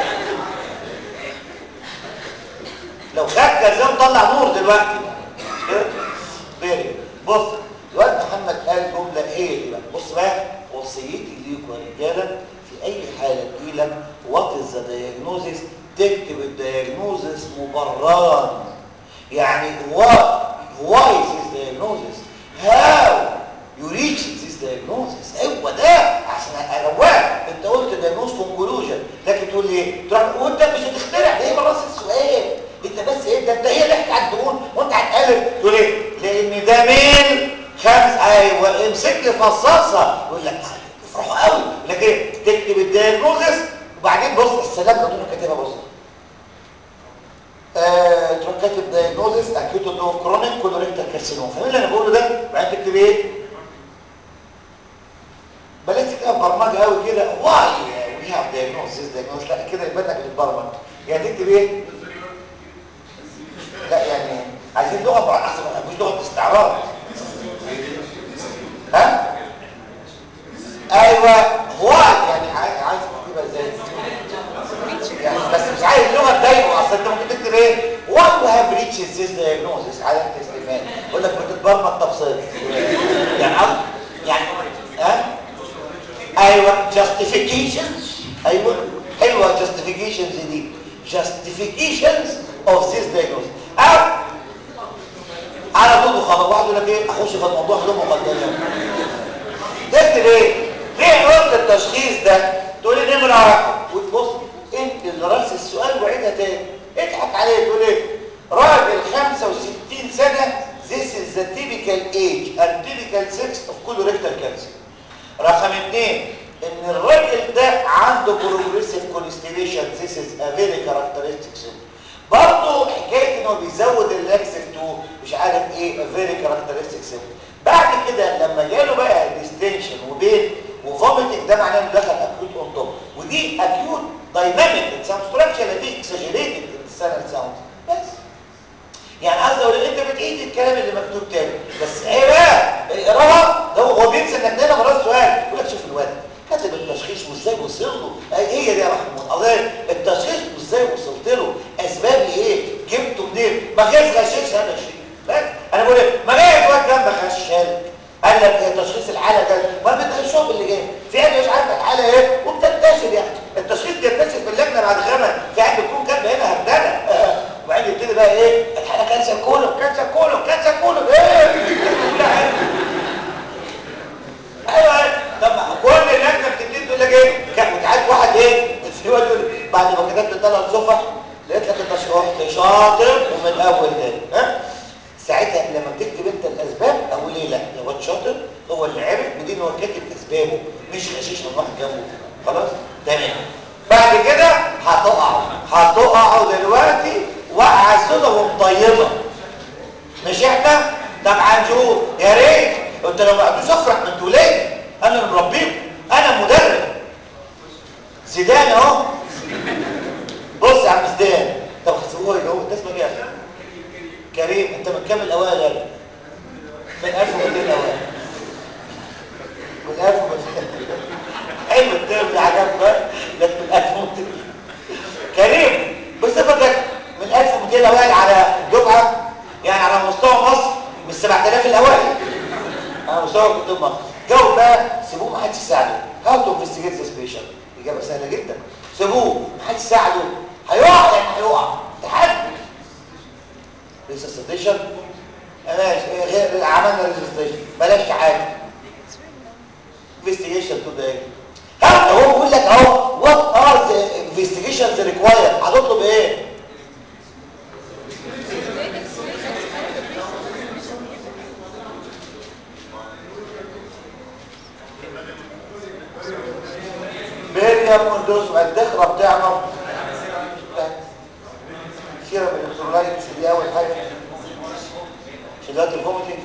Speaker 2: لو خد كان زمان طلع نور دلوقتي بيري بص الواد محمد قال جمله هي دي بقى بص بقى وصيتي ليكم يا رجاله في اي حاله تجيلك وات از ذا دايجنوزيس تكتب الدايجنوزيس مبررا يعني what why is this diagnosis how you reach this diagnosis هو ده عشان اروق انت قلت diagnose conclusion لكن تقول لي تروح وانت مش هتخترع ده هي براس السؤال انت بس ايه ده انت هي ضحك على الدهون وانت هتقلب تقول ايه لان ده ميل خمس ايوه امسك لي فصاصه يقول لك افرحوا قوي يقول لك ايه تكتب الدايجنوزس وبعدين بص السلام لو تروح كاتبها بص آه، تروح كاتب دايجنوزس اكيوت اوف كرونيك كولوريكتال كارسينوما فاهم اللي انا بقوله ده وبعدين تكتب ايه بلاش تكتب برمجه قوي كده واي وي هاف دايجنوزس دايجنوزس لا كده يبقى انك بتتبرمج يعني تكتب ايه لا يعني عايزين لغه بعد احسن مش لغه استعراض ها ايوه هو يعني عايز عايز تكتبها ازاي يعني بس مش عايز لغه تضايقه اصل انت ممكن تكتب ايه وات يو هاف ريتش ذيس دايجنوزس على الاستفهام يقول لك بتتبرمج تفصيل يعني عارف يعني ها ايوه justifications ايوه حلوه justifications دي justifications of this diagnosis او على طول وخلاص واحد يقول لك ايه اخش في الموضوع بدون مقدمه تكتب ايه ليه قلت التشخيص ده تقول لي نمره واحد وتبص انت اللي راس السؤال وعيدها تاني اضحك عليه تقول ايه راجل 65 سنه this is the typical age and typical sex of colorectal cancer رقم اثنين ان الراجل ده عنده progressive constipation this is a very characteristic symptom برضه حكايه انه بيزود اللاكسيف 2 مش عارف ايه a very characteristic symptom بعد كده لما جاله بقى ديستنشن وبين وفوميتنج ده معناه انه دخل اكيوت اون توب ودي اكيوت دايناميك ساوند ستراكشر دي اكسجريتد السنه ساوند بس يعني قصدي اقول انت بتعيد الكلام اللي مكتوب تاني بس ايه بقى اقراها ده هو بينسى انك تاني مرات سؤال يقول لك شوف الواد كاتب التشخيص وازاي وصل له هي دي يا محمود قضيه التشخيص وازاي ازاي وصلت له اسبابي ايه جبته منين ما غير غشاش هذا الشيء بس انا بقول ايه ما جاي واد جنب غشال قال لك إيه تشخيص الحاله ده ما بتغشوه اللي جاي في عيال مش عارفه الحاله ايه وبتنتشر يعني التشخيص بينتشر في اللجنه بعد غمى في عيال بتكون كاتبه هنا هبدله وبعدين يبتدي بقى ايه الحاله كانسر كولو كانسر كولو كانسر كولو ايه كل حاجه ايوه طب كل اللجنه بتبتدي تقول لك ايه كان متعاد واحد ايه في واد يقول بعد ما كتبت ثلاث صفح لقيت لك انت شاطر شاطر ومن الاول ده ها ساعتها لما بتكتب انت الاسباب اقول ايه لا يا واد شاطر هو اللي عرف بدين هو كاتب اسبابه مش غشيش من واحد جنبه خلاص تمام بعد كده هتقعوا هتقعوا دلوقتي وقعه سودا ومطيبه مش احنا طبعا شوف يا ريت انت لو ما قعدتوش افرح من ولادي انا اللي مربيهم انا مدرب زيدان اهو بص يا عم زيدان طب خسروه يا انت اسمك ايه كريم انت من كام الاوائل يا ابني؟ من 1200 الاوائل من 1200 حلو الترم ده عجبك لك من 1200 كريم بصفتك من 1200 الاوائل على الدفعه يعني على مستوى مصر من 7000 الاوائل على مستوى كتب مصر جاوب بقى سيبوه ما حدش يساعده هاو تو انفستيجيت ذا سبيشال اجابه سهله جدا سيبوه ما حدش يساعده هيقع يعني هيقع تحدي ريسستيشن ماشي غير عملنا ريسستيشن بلاش حاجه انفستيجيشن تو ده ها هو بيقول لك اهو وات ار ذا انفستيجيشنز ريكوايرد هتطلب ايه بيريا مندوس الدخره بتعمل سيرة بالإلكترولايت دي أول حاجة شدات الفوميتنج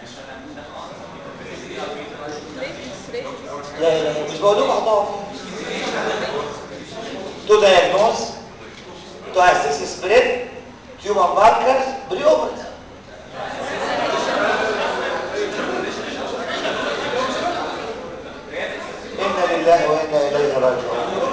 Speaker 2: لا لا مش بقولوك هتقعد تو دايجنوز تو اسيس سبريد تيومر ماركرز بري اوبرت إنا لله وإنا إليه راجعون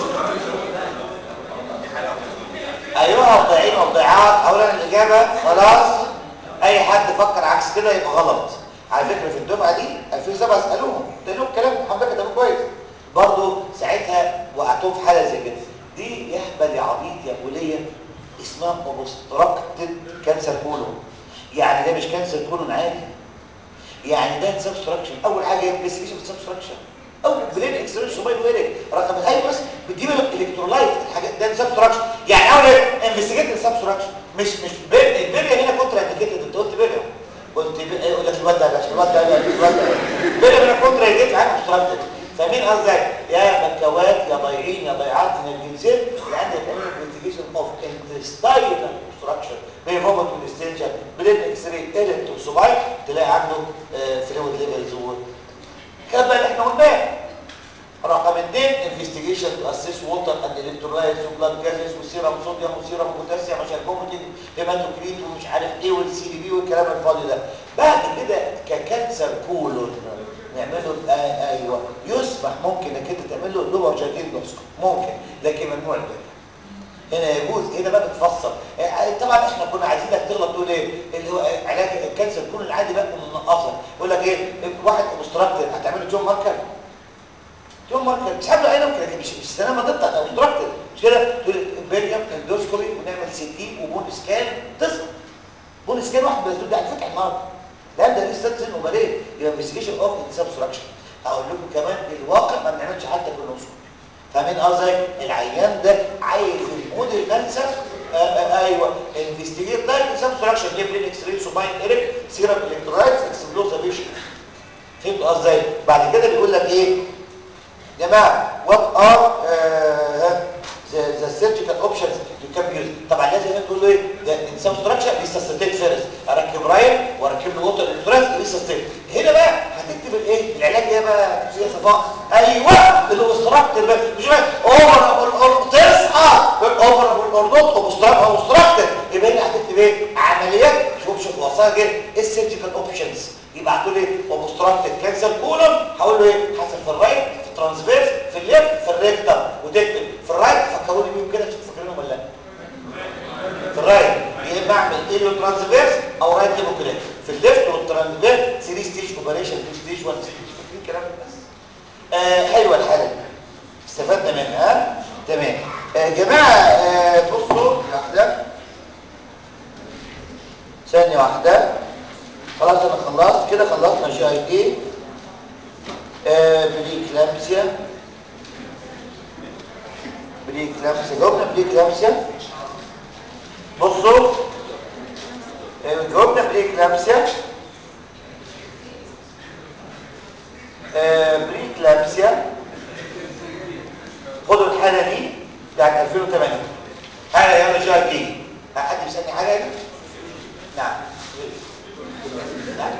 Speaker 2: ايها الضائعين والضيعات اولا الاجابه خلاص اي حد فكر عكس كده يبقى غلط على فكره في الدفعه دي 2007 اسالوهم قلت لهم كلام الحمد لله كتبوه كويس برضه ساعتها وقعتهم في حاله زي كده دي يهبل يا عبيط يا بوليه اسمها اوبستراكتد كانسر كولون يعني ده مش كانسر كولون عادي يعني ده سبستراكشن اول حاجه انفستيجيشن سبستراكشن او برين اكسترنال سوباين ويريك رقم ايوه بس بتجيب الالكترولايت الحاجات ده سبستراكشن يعني اول انفستيجيت السبستراكشن مش مش البريا هنا كونترا انديكيتد انت قلت بريا قلت يقول لك الواد ده عشان الواد ده الواد ده بريا هنا كونترا انديكيتد عن اوبستراكتد فاهمين قصدك يا مكوات يا ضايعين يا ضيعات من الجنسين اللي عندك انفستيجيشن اوف انتستاينال اوبستراكشن بيفومت والستنشن برين اكس راي ايرت وسوباين تلاقي عنده فلويد ليفلز كان بقى اللي احنا قلناه رقم اثنين انفستيجيشن تو اسيس ووتر اند الكترولايتس وبلاد جازز وسيرم صوديوم وسيرم بوتاسيوم عشان فوميتنج هيماتوكريت ومش عارف ايه والسي دي بي والكلام الفاضي ده بعد كده ككانسر كولون نعمله آه ايوه يسمح ممكن انك انت تعمل له لور جاكين دوسكو ممكن لكن ممنوع الباقي هنا يجوز هنا بقى بتفصل طبعا احنا كنا عايزينك تغلط تقول ايه اللي هو علاج الكانسر كل العادي بقى منقصه يقول لك ايه واحد اوبستراكتد هتعمله جون ماركر جون ماركر مش حابب عينه ممكن مش مش السلامه ضد اوبستراكتد مش كده تقول بيريم اندوسكوبي ونعمل سي تي وبون سكان تصل بون سكان واحد بس ده هتفتح النهارده لا ده لسه سن وبليه يبقى انفستيجيشن اوف سبستراكشن اقول لكم كمان الواقع ما بنعملش حتى كولونوسكوبي فاهمين قصدي العيان ده عايز يمود الكانسر ايوه انفستيجيت لايك سبستراكشن جيب لي اكس راي سوباين ايريك سيرم الكترولايتس اكسبلوزافيشن فهمت قصدي بعد كده بيقول لك ايه يا جماعه وات ار ذا سيرجيكال اوبشنز يو كان يوز طبعا لازم تقول له ايه ده سبستراكشن لسه ستيت فيرست اركب رايل واركب له ووتر الكترولايتس لسه ستيت هنا بقى هتكتب الايه العلاج ايه بقى يا صفاء ايوه الاوستراكت مش اوفر تصحى اوفر اوردوت اوبستراكت يبقى هنا هتكتب ايه عمليات شوف شوف وصايا كده ايه السيرجيكال اوبشنز يبعتوا لي اوبستراكت كانسر كولون هقول له ايه حصل في الرايت في الترانسفيرس في الليفت في الريكتم وتكتب في الرايت فكروني بيهم كده شوف فاكرينهم ولا لا ميديو ترانسفيرس او رايت هيموكلين في الليفت والترانسفيرس 3 ستيج اوبريشن 2 ستيج 1 ستيج فاكرين الكلام ده بس آه حلوه الحاله دي استفدنا منها ها تمام يا آه جماعه آه بصوا واحده ثانيه واحده خلاص انا خلصت كده خلصنا جي اي اي آه بريكلامسيا بريكلامسيا جاوبنا بريكلامسيا بصوا آه جاوبنا بريكلامسيا آه بريكلامسيا خدوا الحالة دي بتاعت 2008 حالة يلا جي اي اي حد يسألني حاجة دي؟ نعم نعم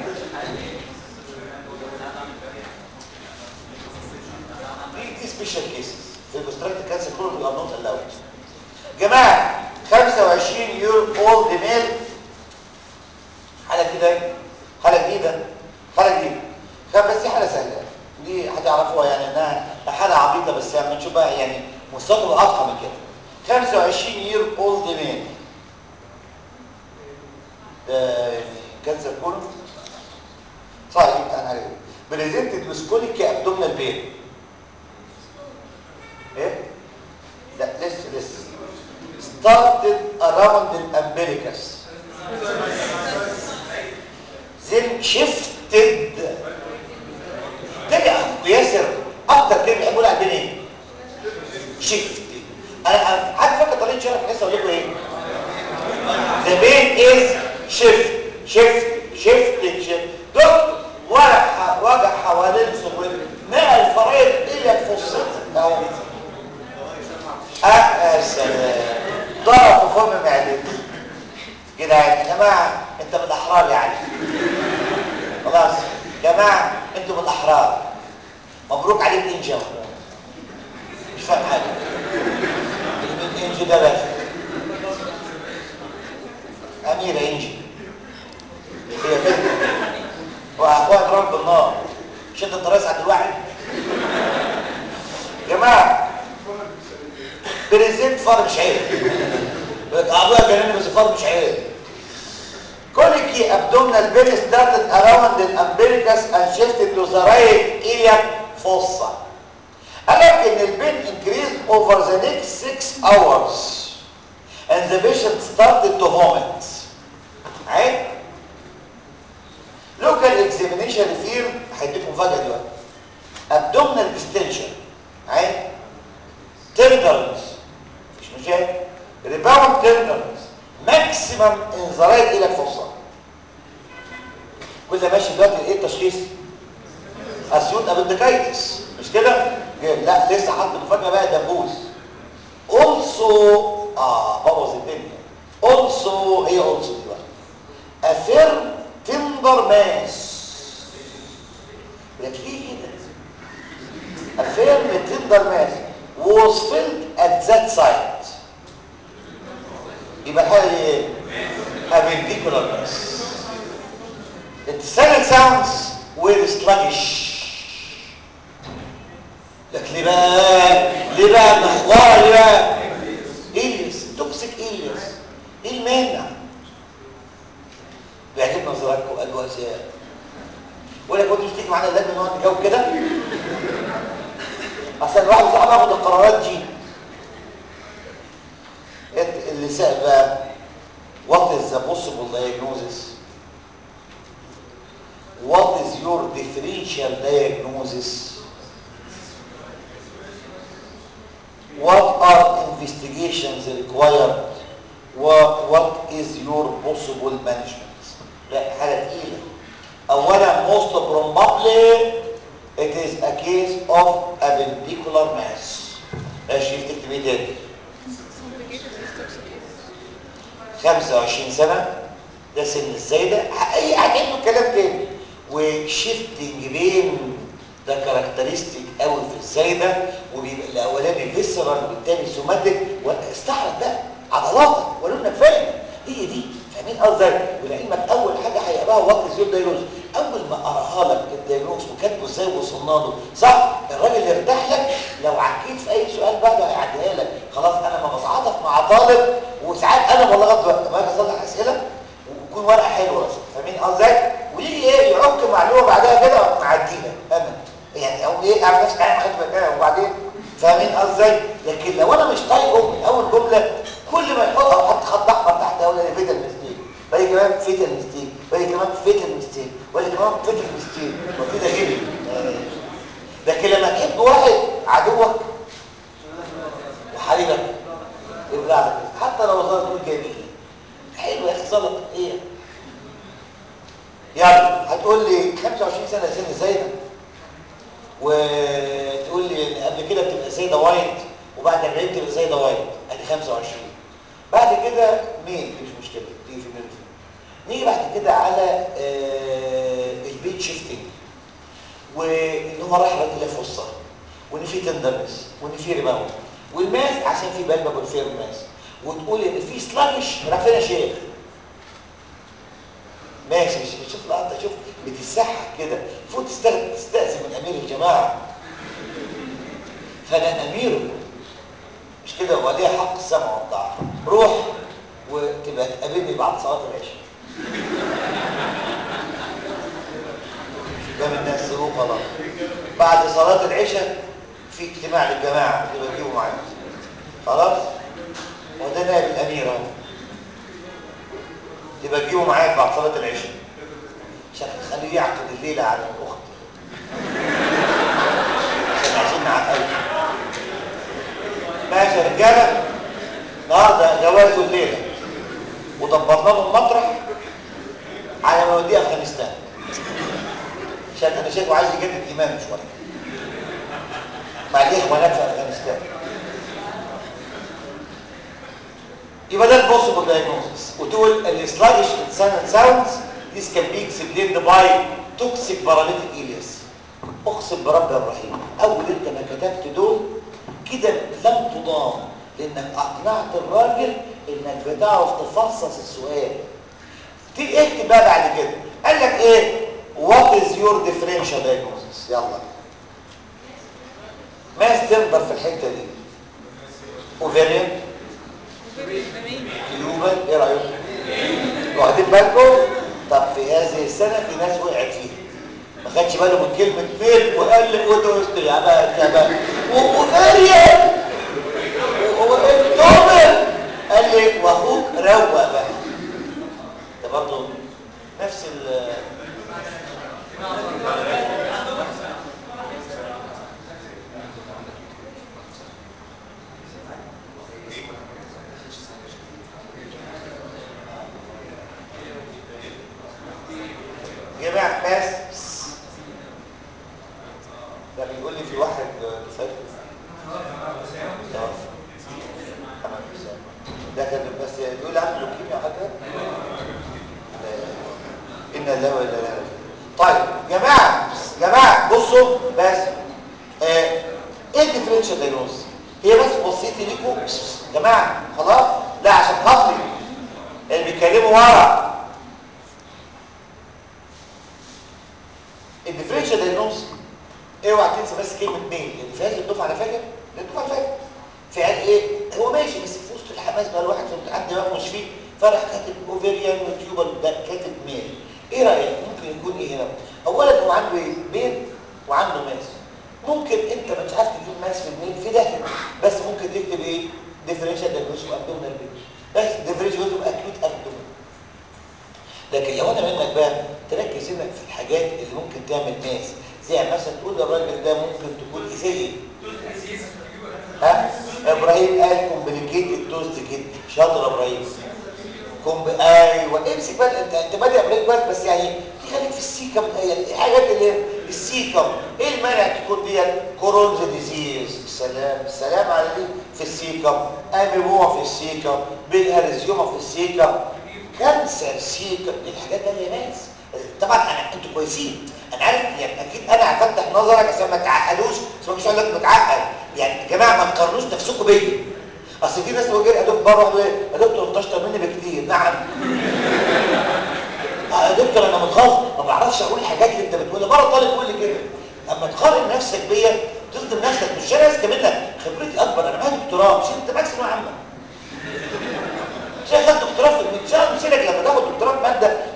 Speaker 2: دي دي سبيشال كيسز في الكونستراكت كانسر كله بيبقى نوت الاود جماعه 25 يور اولد ميل حاله كده حاله جديده حاله جديده كان بس دي حاله سهله دي هتعرفوها يعني انها حاله عبيطه بس لما نشوف بقى يعني مستوى اقوى من كده 25 يور اولد ميل ده يعني كانسر كولون صحيح انا عليه بريزنتد وسكوليك ابدومينال بين ايه لا لسه لسه started around the umbilicus then shifted تبقى وياسر اكتر كلمه بيحبوا على البين ايه شيفت انا حد فاكر طريقه شرح لسه اقول لكم ايه the main is shift shift shift shift دكتور وجع وجع حوالين صدري نقل الفريد الى الفصين اهو اه سلام ضرب في فم معدتي كده يا جماعه انت من الاحرار يعني خلاص جماعه انتوا من الاحرار مبروك عليك انجا مش فاهم حاجه مين انجي ده باشا اميره انجي هي بنت واخوها ضرب بالنار شد الطريق عند الواحد جماعه بريزنت فار مش عيب ابويا كلمني بس فار مش عيب كوليكي ابدومينال بين ستارتد اراوند الامبليكس and shifted to the right iliac fossa قال لك ان البين increased over the next 6 hours and the patient started to vomit عيب لوكال اكزامينيشن ريفير هيديكم فجأة دلوقتي ابدومينال ديستنشن عين تندرنس مفيش مشاكل ريباوند تندرنس ماكسيمم انذارات الى الفصة كل ماشي دلوقتي ايه التشخيص اسيوت ابندكايتس مش كده لا لسه حاطط مفاجاه بقى دبوس اولسو اه بوظ الدنيا اولسو هي اولسو دي بقى افيرم تندر ماس لك ليه كده افيرم تندر ماس was filled at that site يبقى الحاله دي ايه appendicular mass the silent sounds were sluggish لك ليه بقى ليه بقى المحوار ليه بقى إليس توكسيك إليس ايه المانع بيعجبنا نظراتكم قالوا ازياء ولا كنت مش تيجي معانا اللجنه نقعد نجاوب كده اصل الواحد صعب ياخد القرارات دي اللي سأل بقى what is the possible diagnosis what is your differential diagnosis what are investigations required what, what is your possible management لا حاجة تقيلة أولا most probably it is a case of appendicular mass ماشي تكتب ايه تاني 25 سنة ده سن الزايدة اي هتعملوا الكلام تاني وشيفتنج بين ده كاركترستيك قوي في الزايدة وبيبقى الاولاني فيسرال والتاني سوماتيك استعرض بقى عضلاتك وقالوا لنا فاهم هي دي فاهمين قصدي ولعلمك اول حاجه هيقراها وقت زيور دايلوز اول ما قراها لك الدايلوز وكاتبه ازاي وصلنا له صح الراجل يرتاح لك لو عكيت في اي سؤال بعده هيعديها لك خلاص انا ما بصعدك مع طالب وساعات انا والله غلط ما اجي اصلح اسئله ورقه حلوه فاهمين قصدي ويجي ايه يعك معلومه بعدها كده وأقوم معديها انا يعني او ايه اعمل نفسي انا خدت بالي وبعدين فاهمين قصدي لكن لو انا مش طايقه من اول جمله كل ما يحط او حط خط احمر تحت اقول انا فيتال ميستيك باجي كمان فيتال ميستيك باجي كمان فيتال ميستيك باجي كمان فيتال ميستيك وكده جري لكن لما تحب واحد عدوك وحبيبك يبقى على كده حتى لو ظهر تقول جميل حلو يا اخي ظلط ايه يلا هتقول لي 25 سنه سن زايده وتقول لي إن قبل كده بتبقى زايده وايت وبعد 40 بتبقى زايده وايت ادي 25 بعد كده مين مش مشكله تيجي في دماغي نيجي بعد كده على آه البيت شيفتنج وان هو راح الى فصه وان في تندرنس وان في ريباوند والماس عشان في بالبا بالفير ماس وتقول ان في سلاجش راح فين يا شيخ ماشي شوف لا انت شوف بتسحك كده المفروض تستخدم تستأذن من امير الجماعه فانا اميره مش كده وليه حق السمع والطاعه روح وتبقى تقابلني بعد صلاه العشاء قدام الناس روح خلاص بعد صلاه العشاء في اجتماع للجماعه تبقى تجيبوا معايا خلاص وده نائب الامير اهو يبقى تجيبوا معايا بعد صلاه العشاء عشان تخليه يعقد الليله على الاخت عشان عايزين نعقد ماشي يا رجاله النهارده جوازه الليله وضبطنا لهم مطرح على ما يوديه افغانستان عشان انا شايفه عايز يجدد ايمانه شويه مع الاخوه هناك في افغانستان يبقى ده البوسيبل دايجنوستس وتقول السلاجش انسان ساوندز This can be explained by toxic paralytic ileus اقسم برب الرحيم اول انت ما كتبت دول كده لم تضام لانك اقنعت الراجل انك بتعرف تفصص السؤال تيجي اكتب بقى بعد كده قال لك ايه what is your differential diagnosis يلا ما تنظر في الحته دي اوفيريان تيوبال ايه رايكم واخدين بالكم طب في هذه السنه في ناس وقعت فيها ما خدش باله من كلمه ميل وقال لي ودوست يا بقى انت بقى واوفيريان وانتوبل قال لي واخوك روق بقى ده برضه نفس ال يا جماعه بس ده بيقول لي في واحد مسافر ده كان بس يقول لي عنده لوكيميا او حاجه ان الله وانا اليه راجعون طيب جماعه جماعه بصوا بس آه، ايه الديفرنشال دايجنوز هي بس بسيطه ليكم جماعه خلاص لا عشان خاطري اللي بيتكلموا ورا الديفرنشال دايجنوز اوعى تنسى بس كلمه ميل اللي فاز الدفعه انا فاكر الدفعه اللي فاتت في قال ايه هو ماشي بس في وسط الحماس بقى الواحد في الامتحان دماغه مش فيه فراح كاتب اوفيريان وتيوبال ده كاتب ميل ايه رايك ممكن يكون ايه هنا اولا هو عنده ايه بين وعنده ماس ممكن انت مش عارف تجيب ماس في الميل في ده بس ممكن تكتب ايه ديفرنشال دايجنوز وابدومينال بين بس ديفرنشال اكيوت ابدومين لكن لو انا منك بقى تركز انك في الحاجات اللي ممكن تعمل ماس زي مثلا تقول للراجل ده ممكن تكون زي ايه ها ابراهيم قال كومبليكيتد دوز كده شاطر يا ابراهيم كومب ايوه امسك بقى انت انت بادئ ابراهيم بس بس يعني خليك في السيكم الحاجات اللي السيكم ايه المانع تكون دي كورونز ديزيز سلام سلام على دي في السيكم اميبوما في السيكم بالهرزيوما في السيكم كانسر سيكم دي الحاجات دي يا ناس طبعا انا انتوا كويسين انا عارف يعني اكيد انا هفتح نظرك عشان ما تعقدوش بس ما فيش اقول لك متعقد يعني يا جماعه ما تقارنوش نفسكم بيا اصل في ناس لو جاي ادوك بره واحد ايه يا دكتور انت اشطر مني بكتير نعم اه يا دكتور انا متغاظ ما بعرفش اقول الحاجات اللي انت بتقولها مره طالب يقول لي كده اما تقارن نفسك بيا تظلم نفسك مش انا اذكى منك خبرتي اكبر انا معايا دكتوراه مش انت ماكسيموم عامه شيخ خد دكتوراه في المنشاه مش لك لما تاخد دكتوراه في ماده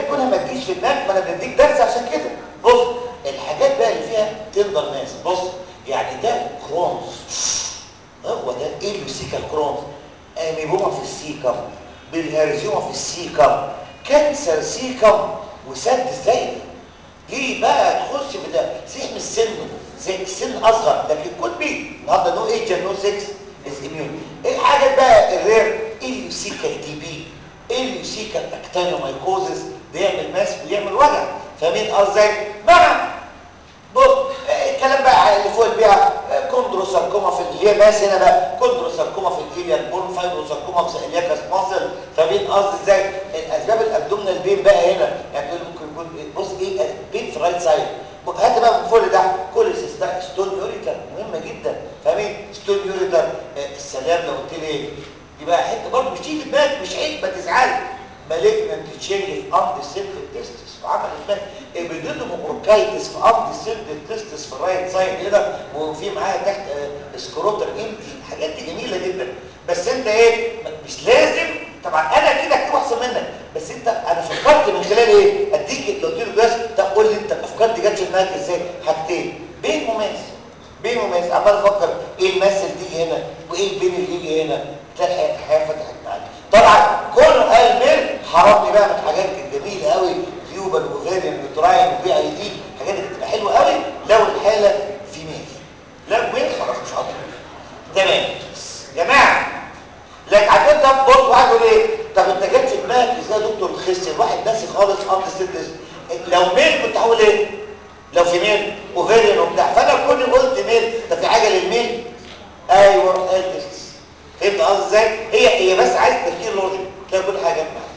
Speaker 2: كلها ما تجيش في دماغك ما انا بديك درس عشان كده بص الحاجات بقى اللي فيها تندر ناس بص يعني ده كرونز هو ده ايه اللوسيكال كرونز اميبوما في السيكم بالهرزيوما في السيكم كانسر سيكم وسد زي ليه بقى تخش في ده سيح من السن زي السن اصغر لكن كود بي النهارده نو ايج نو 6 از اميون ايه الحاجات بقى الرير اللوسيكال تي بي اللوسيكال اكتانومايكوزس ده يعمل ماس ويعمل وجع فاهمين قصدي مع بص الكلام بقى اللي فوق البيع كوندروساركوما في اللي هي ماس هنا بقى كوندروساركوما في الإيليا بون فايبروساركوما في الإلياكاس ماسل فاهمين قصدي ازاي الاسباب الابدومينال بين بقى هنا يعني تقول ممكن يكون بص ايه بين في رايت سايد هات بقى من فوق ده كوليسيستاك ستون يوريتر مهمه جدا فاهمين ستون يوريتر آه السلام لو قلت لي ايه يبقى حته برضه مش تيجي في بالك مش عيب ما تزعلش مالجنت تشينج في امد سيلف تيستس وعمل اسمها ابيديدوم اوركايتس في امد سيلف تيستس في الرايت سايد هنا وفي معاها تحت سكروتر امتي الحاجات دي جميله جدا بس انت ايه مش لازم طبعا انا كده اكتب احسن منك بس انت انا فكرت من خلال ايه اديك لو قلت له بس طب قول لي انت الافكار دي جت في دماغك ازاي حاجتين بين مماس بين مماس عمال افكر ايه الماس اللي تيجي هنا وايه البين اللي يجي هنا تلاقي الحياه فتحت معاك طبعا كله قال ميل حرمني بقى من حاجات جميله قوي تيوبال وفيريان وتراين وبي اي دي حاجات بتبقى حلوه قوي لو الحاله في ميل لو ميل خلاص مش هقدر تمام جماعه لكن عشان ده بص واحد يقول ايه طب انت جت في دماغك ازاي يا دكتور الخس الواحد ناسي خالص امر السدس لو ميل كنت هقول ايه لو في ميل وفيريان وبتاع فانا كل قلت ميل طب في حاجه للميل ايوه قلت فهمت قصدي ازاي هي هي بس عايز تفكير لوجيك تلاقي كل حاجه معاك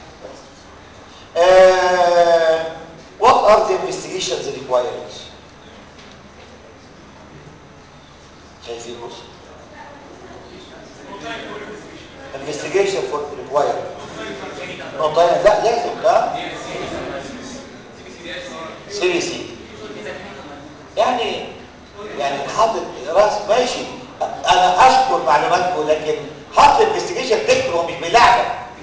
Speaker 2: uh, what are the investigations required شايفين بص investigation for required نقطين لا لازم ده سي بي سي يعني يعني حاطط راس ماشي انا اشكر معلوماتكم لكن حط الانفستيجيشن تكتب هو مش بيلعبك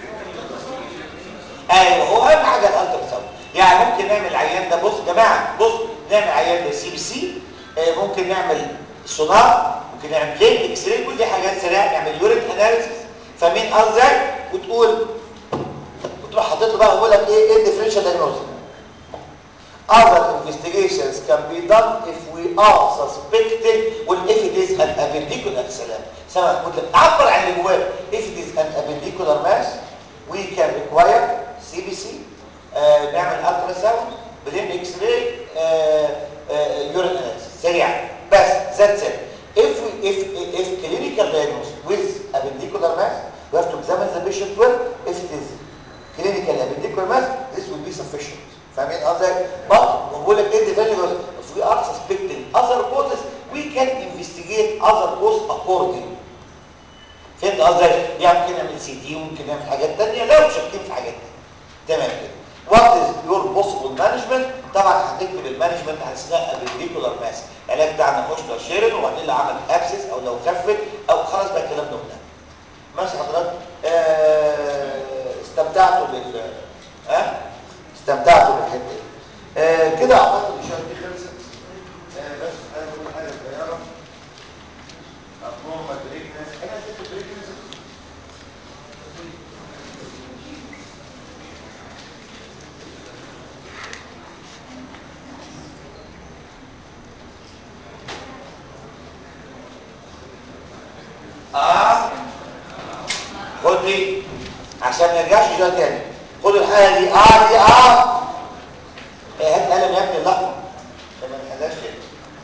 Speaker 2: ايوه هو اهم حاجه الالترا ساوند يعني ممكن نعمل عيان ده بص يا جماعه بص نعمل عيان ده سي بي سي ممكن نعمل سونار ممكن نعمل بليت اكس راي كل دي حاجات سريعه نعمل يورين اناليسيس فمين قصدي وتقول وتروح حاطط له بقى يقول لك ايه ايه الديفرنشال دايجنوستس Other investigations can be done if we are suspecting well if it is an appendicular سلام سامع قلت لك عبر عن اللي جواه if it is an appendicular mass we can require CBC uh, نعمل ultra sound بلين اكس راي يورين اناليسيس سريع بس that's it if we if if clinical diagnosis with appendicular mass we have to examine the patient well if it is clinical appendicular mass this will be sufficient فاهمين قصدي but بقول لك ايه differential if we are suspecting other causes we can investigate other causes according فهمت قصدي يعني ممكن نعمل سي تي ممكن نعمل حاجات ثانيه لو شاكين في حاجات ثانيه تمام كده what is your possible management طبعا هتكتب المانجمنت هتسميها appendicular mass العلاج بتاعنا اوشلر شيرن وبعدين اللي عمل ابسس او لو خفت او خلاص بقى الكلام ده قدام ماشي حضرتك آه استمتعتوا بال ها آه؟ استمتعتوا بالحته دي آه كده اعتقد الاشاره دي خلصت آه بس انا بقول حاجه صغيره ابنورمال بريكنس انا كنت بريكنس اه خد دي عشان ما يرجعش ده تاني خد الحاله دي اه دي اه ايه هات قلم يا ابني اللحمه لما نحلهاش تاني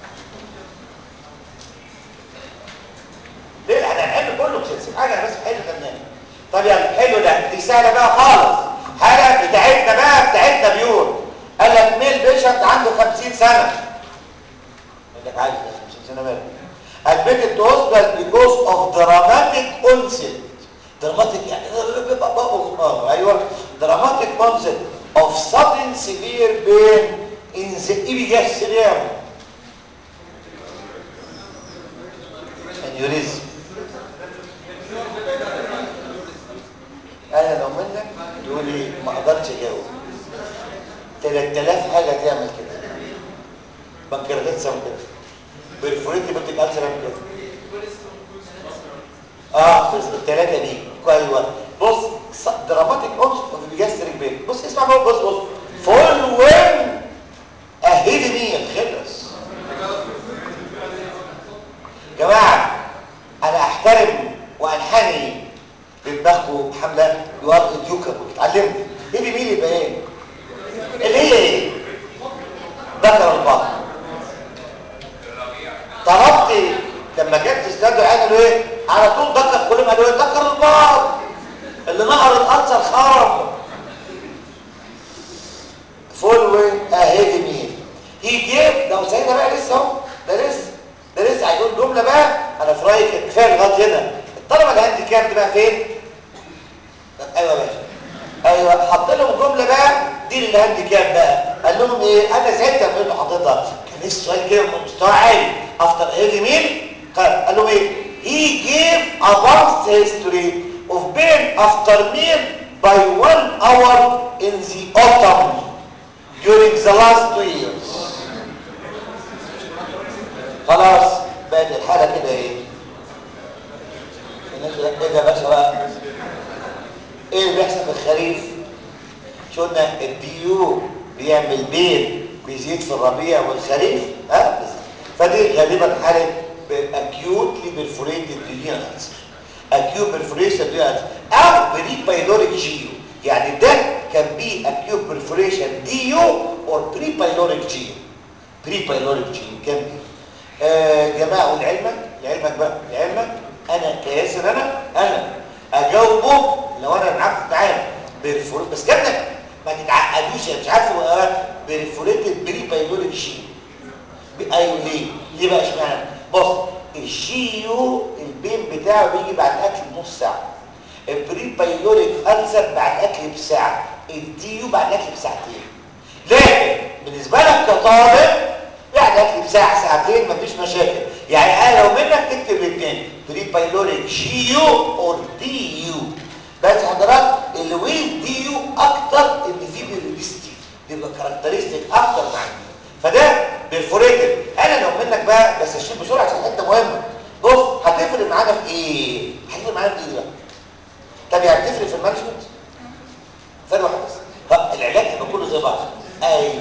Speaker 2: ليه احنا هنحل كله مش هنسيب حاجه انا بس بحل فنان طب يلا حلو ده دي سهله بقى خالص حاجه بتاعتنا بقى بتاعتنا بيور قال لك ميل بيشنت عنده 50 سنه قال لك عايز 50 سنه مال admitted to hospital because of dramatic onset dramatic يعني اه ايوه dramatic onset of sudden severe pain in the epigastrium aneurysm انا لو منك تقول لي ما اقدرش اجاوب 3000 حاجه تعمل كده بنكرتات تعمل كده بالفوريتي بنتك ألسر تعمل كده اه بس الثلاثه دي ايوه بص دراماتيك اونس وبيجستريك بين بص اسمع بقى بص بص فول وين اهدي مين خلص جماعه انا احترم وانحني بدماغكم حمله يوار اديوكا اتعلمت ايدي مين يبقى ايه اللي هي ايه ذكر البطن طلبت لما جت تستدعوا قالوا ايه على طول ذكر كلهم قالوا ايه ذكر البطن اللي نهر الأنصر خرم فول وين اهدي مين يجيب ده سيدنا بقى لسه اهو ده لسه ده لسه هيقول جمله بقى انا في رايي كفايه لغايه هنا الطلبه الهاندي كام دي بقى فين ايوه يا باشا ايوه حط لهم جمله بقى دي الهاندي كام بقى قال لهم ايه انا زعلت لما انتوا حاططها كان لسه سؤال كده من مستوى عالي افتر هيدي مين قال لهم ايه he gave a vast history of pain after meal by one hour in the autumn during the last two years خلاص بقت الحالة كده ايه الناس ايه ده يا باشا بقى ايه اللي بيحصل في الخريف شو قلنا الديو بيعمل بين بيزيد في الربيع والخريف ها بس. فدي غالبا حالة اكيوتلي بالفوريتد ديونالز اكيوت بالفوريشن ديونالز او بري بايلوريك جيو يعني ده كان بي اكيوت بالفوريشن ديو اور بري بايلوريك جيو بري بايلوريك جيو كان بي آه جماعه ولعلمك لعلمك بقى لعلمك انا كياسر انا انا اجاوبه لو انا معاك في التعامل بالفوريت بس كده ما تتعقدوش مش عارف بالفوريتد بري بايلوريك جيو ايوه ليه ليه بقى اشمعنى بص الجيو البين بتاعه بيجي بعد الاكل بنص ساعه البري بايلوريك ألسر بعد الاكل بساعه الديو بعد الاكل بساعتين لكن بالنسبه لك كطالب بعد الاكل بساعه ساعتين مفيش مشاكل يعني انا لو منك تكتب الاثنين بري بايلوريك جيو اور ديو بس حضرتك اللي ويز ديو اكتر اللي فيه بيروديستي بيبقى كاركترستيك اكتر مع الديو فده بالفوريتد انا لو منك بقى بس اشيل بسرعه عشان حته مهمه بص هتفرق معانا في ايه هتفرق معانا في ايه بقى طب يعني هتفرق في المانجمنت فرق واحد بس طب العلاج هيبقى كله زي بعض ايوه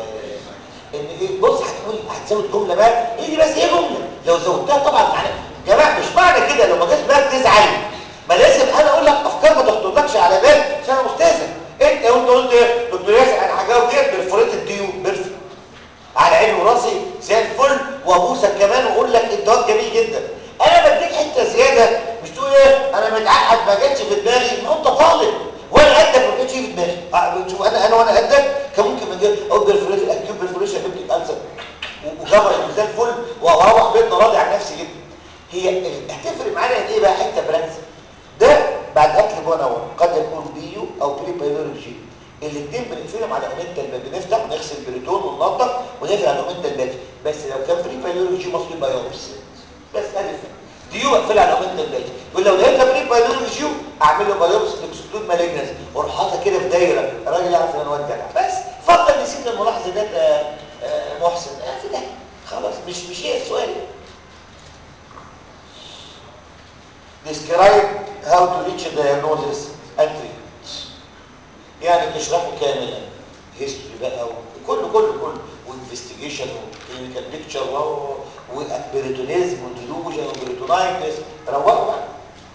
Speaker 2: ان ايه بص هتقول هتزود جمله بقى ايه دي بس ايه جمله لو زودتها طبعا معنى يا جماعه مش معنى كده لو ما جاش بالك تزعل ما لازم انا اقول لك افكار ما تخطرلكش على بال عشان انا استاذك انت وانت قلت ايه دكتور ياسر انا هجاوب ديت بالفوريتد ديو بيرفكت على عيني وراسي زي الفل وابوسك كمان واقول لك انت واد جميل جدا انا بديك حته زياده مش تقول ايه انا متعقد ما جاتش في دماغي ما انت طالب وانا قدك ما جاتش في دماغي شوف انا انا وانا قدك كان ممكن ما جاتش اقول بالفريش الاكيوب بالفريش بنت الالسر وجبر زي الفل واروح بيتنا راضي عن نفسي جدا هي هتفرق معانا ايه بقى حته برنس ده بعد اكل بون اور قد يكون بيو او بري بايولوجي الاثنين بنقفلهم على اومنتال باب بنفتح ونغسل بريتون وننظف ونقفل على اومنتال باب بس لو كان بري بايولوجي مصري بايوبس بس الف ديو بقفل على اومنتال باب يقول لو لقيت بري بايولوجي اعمل له بايوبس اكسكلود مالجنس واروح حاطط كده في دايره الراجل يعرف ان انا واد جدع بس فضل نسيت الملاحظه ديت محسن آه في ده خلاص مش مش هي السؤال describe how to reach a diagnosis and treatment يعني تشرحه كاملا هيستوري بقى وكله كله كله وانفستيجيشن وكلينيكال بيكتشر وبريتونيزم وديلوجن وبريتونايتس روقوا بقى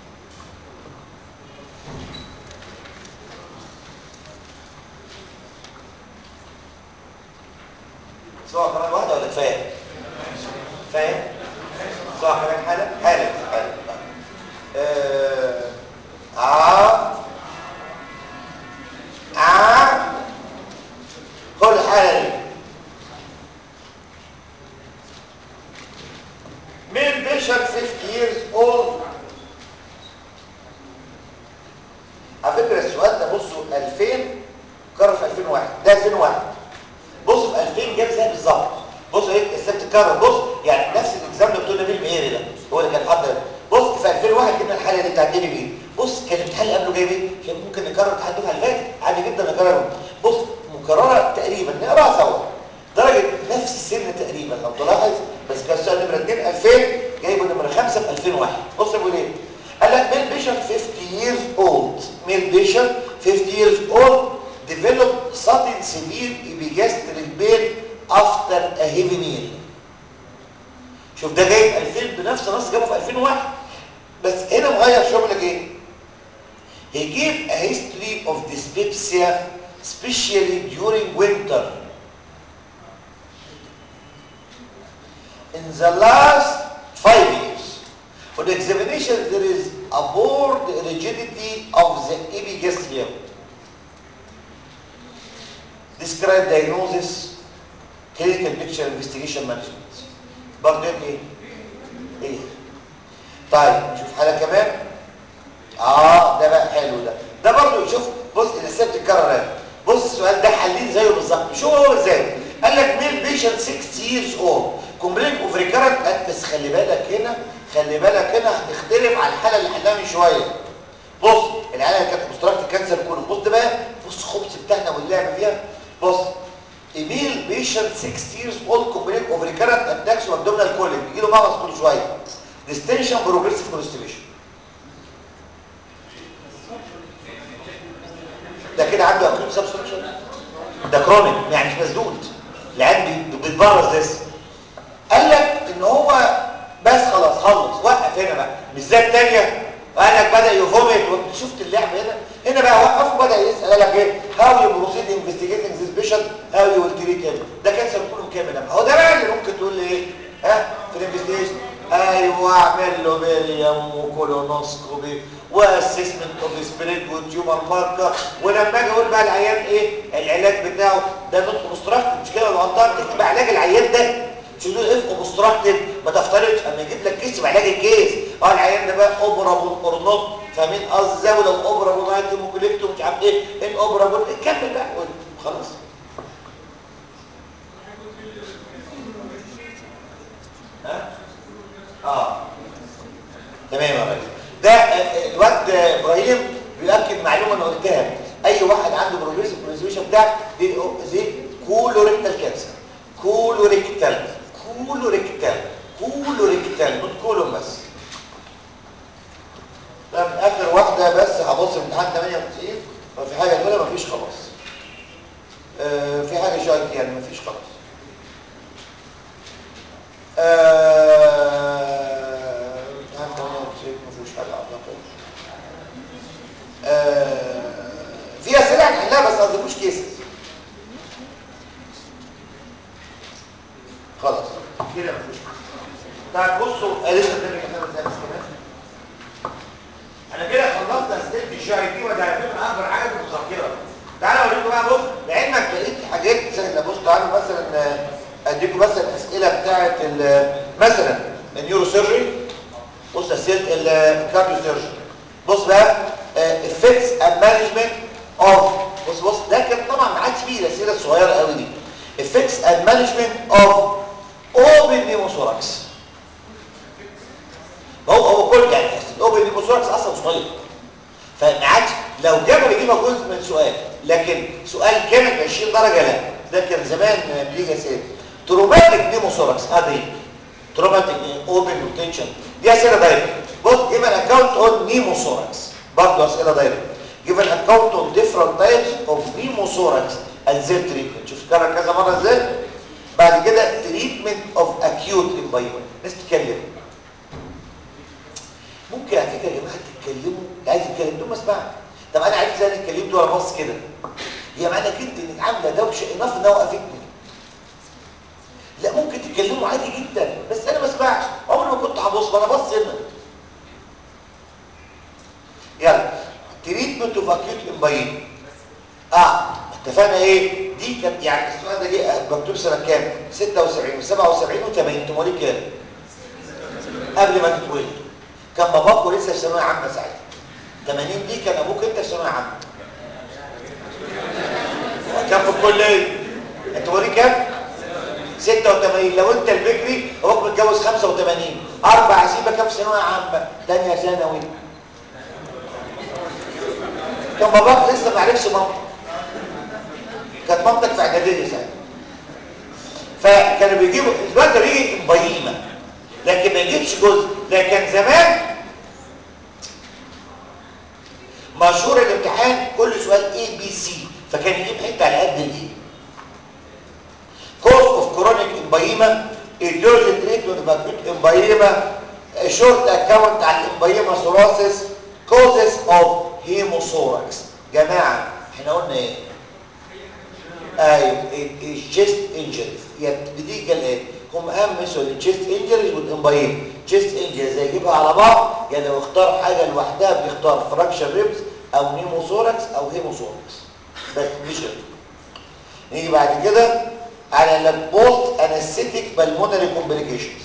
Speaker 2: سواء كمان واحده ولا كفايه فاهم سواء كمان حاله حاله حاله آه آه آه خد الحالة دي مين بيشر 50 years old على فكرة السؤال ده بصوا 2000 كرر في 2001 ده 2001 بصوا في 2000 جاب زي بالظبط بصوا ايه السبت اتكرر بص يعني نفس الاكزام اللي بتقول نبيل مهيري ده هو اللي كان حاضر بص في 2001 جبنا الحاله دي بتاعت ديلي بيه بص كان الامتحان اللي قبله جايب ايه كان ممكن نكرر الامتحان الدفعه اللي فاتت عادي جدا نكرره بص مكرره تقريبا نقراها سوا درجه نفس السن تقريبا لو تلاحظ بس كان السؤال نمره 2 2000 جايبه نمره 5 في 2001 بص بيقول ايه قال لك ميل بيشنت 50 years old ميل بيشنت 50 years old developed sudden severe epigastric pain after a heavy meal شوف ده جايب 2000 بنفس النص جابه في 2001 بس هنا مغير شو لك ايه he gave a history of dyspepsia especially during winter in the last five years on the examination there is a board rigidity of the epigastrium describe diagnosis clinical picture investigation management برضه ايه ايه طيب نشوف حاجه كمان اه ده بقى حلو ده ده برضه شوف بص الاسئله بتتكرر اهي بص السؤال ده حلين زيه بالظبط شو هو ازاي قال لك ميل بيشنت 6 years old كومبلين اوف ريكارنت بس خلي بالك هنا خلي بالك هنا هتختلف عن الحاله اللي حلها من شويه بص الحاله اللي كانت مستراكت كانسر كله بص ده بقى بص خبز بتاعنا واللعب فيها بص ايميل بيشنت 6 years old كومبلين اوف ريكارنت اتاكس وابدومينال كوليك بيجي له مغص كل شويه ديستنشن بروجريسيف كونستيبيشن ده كده عنده اكيوت سبستراكشن ده كرونيك يعني مش مسدود العيان بي- بيتبرز لسه قال لك ان هو بس خلاص خلص وقف هنا بقى مش زي الثانيه قال لك بدا يفوميت وانت شفت اللعب هنا هنا بقى وقف وبدا يسال قال لك ايه هاو يو بروسيد انفستيجيتنج ذيس بيشنت هاو يو ويل تريت هيم ده كانسر كله كامل ده هو ده بقى اللي ممكن تقول لي ايه ها في الانفستيجيشن ايوه اعمل له بيريم وكولونوسكوبي واسسمنت اوف سبريد وتيومر ماركر ولما اجي اقول بقى العيان ايه العلاج بتاعه ده نوت اوبستراكتيف مش كده ولا غلطان تكتب علاج العيان ده تقول له اف اوبستراكتيف ما تفترضش اما يجيب لك كيس بعلاج الكيس اه العيان ده بقى اوبرابل اور نوت فاهمين قصدي زي لو اوبرابل نايت موكليكتو مش عارف ايه ان اوبرابل كمل بقى قول خلاص ها اه تمام يا ريس ده آه، الواد آه، ابراهيم بيؤكد معلومه انا قلتها اي واحد عنده بروجريسيف بريزيشن بتاع دي زي كولوريكتال كانسر كولوريكتال كولوريكتال كولوريكتال نوت كولون بس طب اخر واحده بس هبص في امتحان 98 لو في حاجه تقولها مفيش خلاص آه في حاجه شايك يعني مفيش خلاص آه امتحان 98 مفيش حاجه اعتقد آه في اسئله هنحلها بس ما تضيفوش كيسز خلاص كده مفيش طيب بصوا آه، لسه قدامي كمان زي كمان انا كده خلصت اسئله الشهر دي وده على فكره اكبر حاجه في المذاكره تعالوا اوريكم بقى بص لعلمك لقيت حاجات سهله بص تعالوا مثلا آه، اديكم مثلا الاسئله بتاعه ال- مثلا النيورو سيرجري بص اسئله الكارديو سيرجري بص بقى افكتس اند مانجمنت اوف بص بص ده كان طبعا ما عادش فيه الاسئله الصغيره قوي دي افكتس اند مانجمنت اوف اوبن نيموثوراكس هو هو كل يعني الاوبن نيموثوراكس اصلا صغير فما عادش لو جابوا يجيبها جزء من سؤال لكن سؤال كامل ب 20 درجه لا ده كان زمان بيجي اسئله تروماتيك نيموثوراكس ادي تروماتيك اوبن روتيشن دي اسئله دايركت بص جيب ان اكونت اون نيموثوراكس برضه اسئله دايركت جيب ان اكونت اون ديفرنت تايبس اوف نيموثوراكس اند زي تريتمنت شوف كده كذا مره ازاي بعد كده تريتمنت اوف اكيوت امبايمنت ناس تتكلم ممكن على فكره يا جماعه تتكلموا اللي عايز يتكلم دول ما اسمعك طب انا عرفت ازاي اتكلمت وانا باص كده هي معنى كده انك عامله دوشه انف انها وقفتني لا ممكن تتكلموا عادي جدا بس انا ما اسمعش عمري ما كنت هبص ما انا بص هنا يلا تريتمنت اوف اكيوت امباين اه اتفقنا ايه دي كانت يعني السؤال ده جه مكتوب سنه كام 76 و77 و80 انتوا مواليد كام قبل ما تتولد كان باباكو لسه في ثانويه عامه ساعتها 80 دي كان ابوك انت في ثانويه عامه كان في الكليه انت مواليد كام 86 لو انت البكري ابوك متجوز 85 اربع سيبه كام في ثانويه عامه ثانيه ثانوي كان باباك لسه ما عرفش مامتك كانت مامتك في اعداديه ساعتها فكانوا بيجيبوا دلوقتي بيجي بهيمه لكن ما يجيبش جزء لكن زمان مشهور الامتحان كل سؤال A B C فكان يجيب حته على قد الايه cause of chronic emphysema etiology treatment of acute emphysema a short account عن emphysema thoracis causes of hemothorax جماعه احنا قلنا ايه ايوه الشيست انجريز يبتدي كالاتي هم اهم مثل الشيست انجريز والامبايم تشيست انجريز يجيبها على بعض يعني لو اختار حاجه لوحدها بيختار فراكشر ريبس او نيموثوركس او هيموثوركس بس مش غير نيجي بعد كده على البوست انستيك بالمونري كومبليكيشنز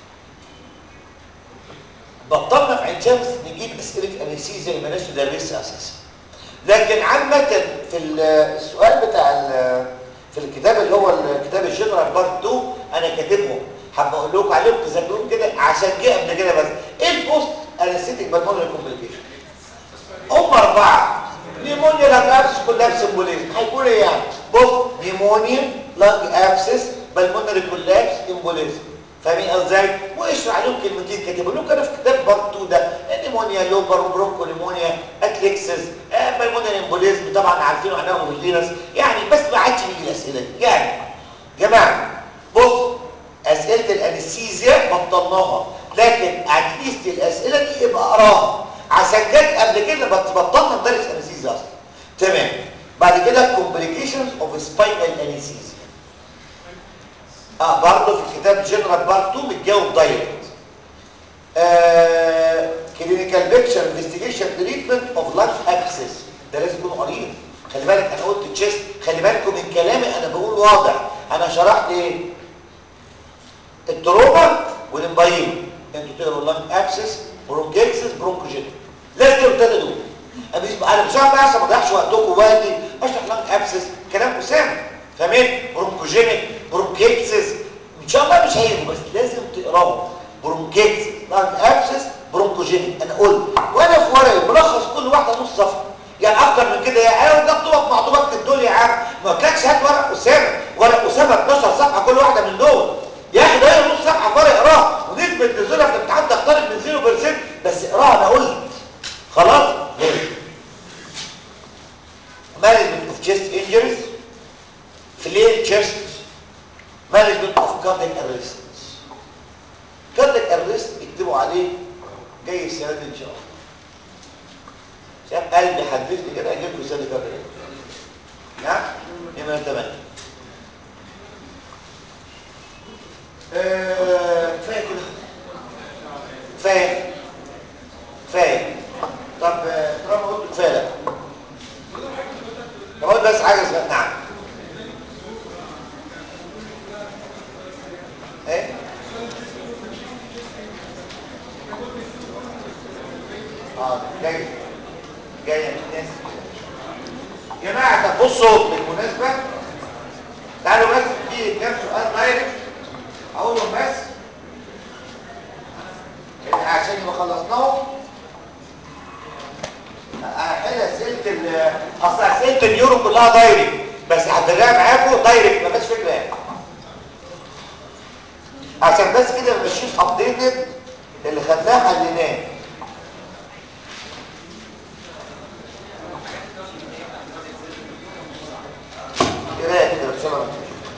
Speaker 2: بطلنا في عين شمس نجيب اسئله انستيزيا اللي مالناش ندرسها اساسا لكن عامه في السؤال بتاع في الكتاب اللي هو الكتاب الجنرال بارت 2 انا كاتبهم حابب اقول لكم عليهم تذاكروهم كده عشان جه قبل كده بس ايه البوست انستيك بالمونري كومبليكيشن هم اربعه نيمونيا لانج ابسس كولابس امبوليزم هيكون ايه يعني بص نيمونيا لانج ابسس بالمونري كولابس امبوليزم فاهمين ازاي واشرح عليهم كلمتين كاتبوا لكم انا في كتاب بارت 2 ده نيمونيا لوبر وبرونكو نيمونيا اتليكسس آه بالمونري امبوليزم طبعا عارفينه هناخده في الفينس يعني بس ما عادش بيجي الاسئله دي يعني جماعه بص اسئله الانستيزيا بطلناها لكن اتليست الاسئله دي يبقى اقراها عشان جت قبل كده بطلنا ندرس انستيزيا اصلا تمام بعد كده complications of spinal anesthesia اه برضه في الكتاب جنرال بارت 2 متجاوب دايركت آه كلينيكال بيكتشر انفستيجيشن تريتمنت اوف لايف ابسس ده لازم يكون قريب خلي بالك انا قلت تشيست خلي بالكم من كلامي انا بقول واضح انا شرحت ايه التروما والامبايم انتوا تقروا لانج ابسس برونكيكسس برونكوجينيك لازم الثلاثه دول انا مش عارف بقى عشان ما اضيعش وقتكم ووقتي اشرح لانج ابسس كلام اسامه فاهمين برونكوجينيك برونكيكسس ان شاء الله مش هيجوا بس لازم تقراهم برونكيكسس لانج ابسس برونكوجينيك انا قلت وانا في ورقه ملخص كل واحده نص صفحه يعني اكتر من كده يا ايوه ده طبق معطوبات الدول يا عم ما قلتلكش هات ورق اسامه ورق اسامه 12 صفحه كل واحده من دول يا اخي ده نص صفحه فرق اقراها ونسبه نزولها في الامتحان تختلف من 0% بس اقراها انا قلت خلاص management of chest injuries flare chest management of cardiac arrest cardiac arrest اكتبوا عليه جاي السنه دي ان شاء الله شاف قلبي حدثني كده اجيب لكم سنه كارdiac نعم نمره 8 كفايه كده كفايه كفايه طب طالما قلت كفايه لا طب اقول بس حاجه اسمها نعم ايه اه جاي جاي من الناس يا جماعه طب بصوا بالمناسبه تعالوا بس في كام سؤال دايركت اقولهم بس عشان يبقى خلصناهم هحل اسئله اصل اسئله اليورو كلها دايركت بس هتلاقيها معاكم دايركت ما فيش فكره يعني عشان بس كده ماشيين ابديتد اللي خدناه حليناه قرايه كده بس ما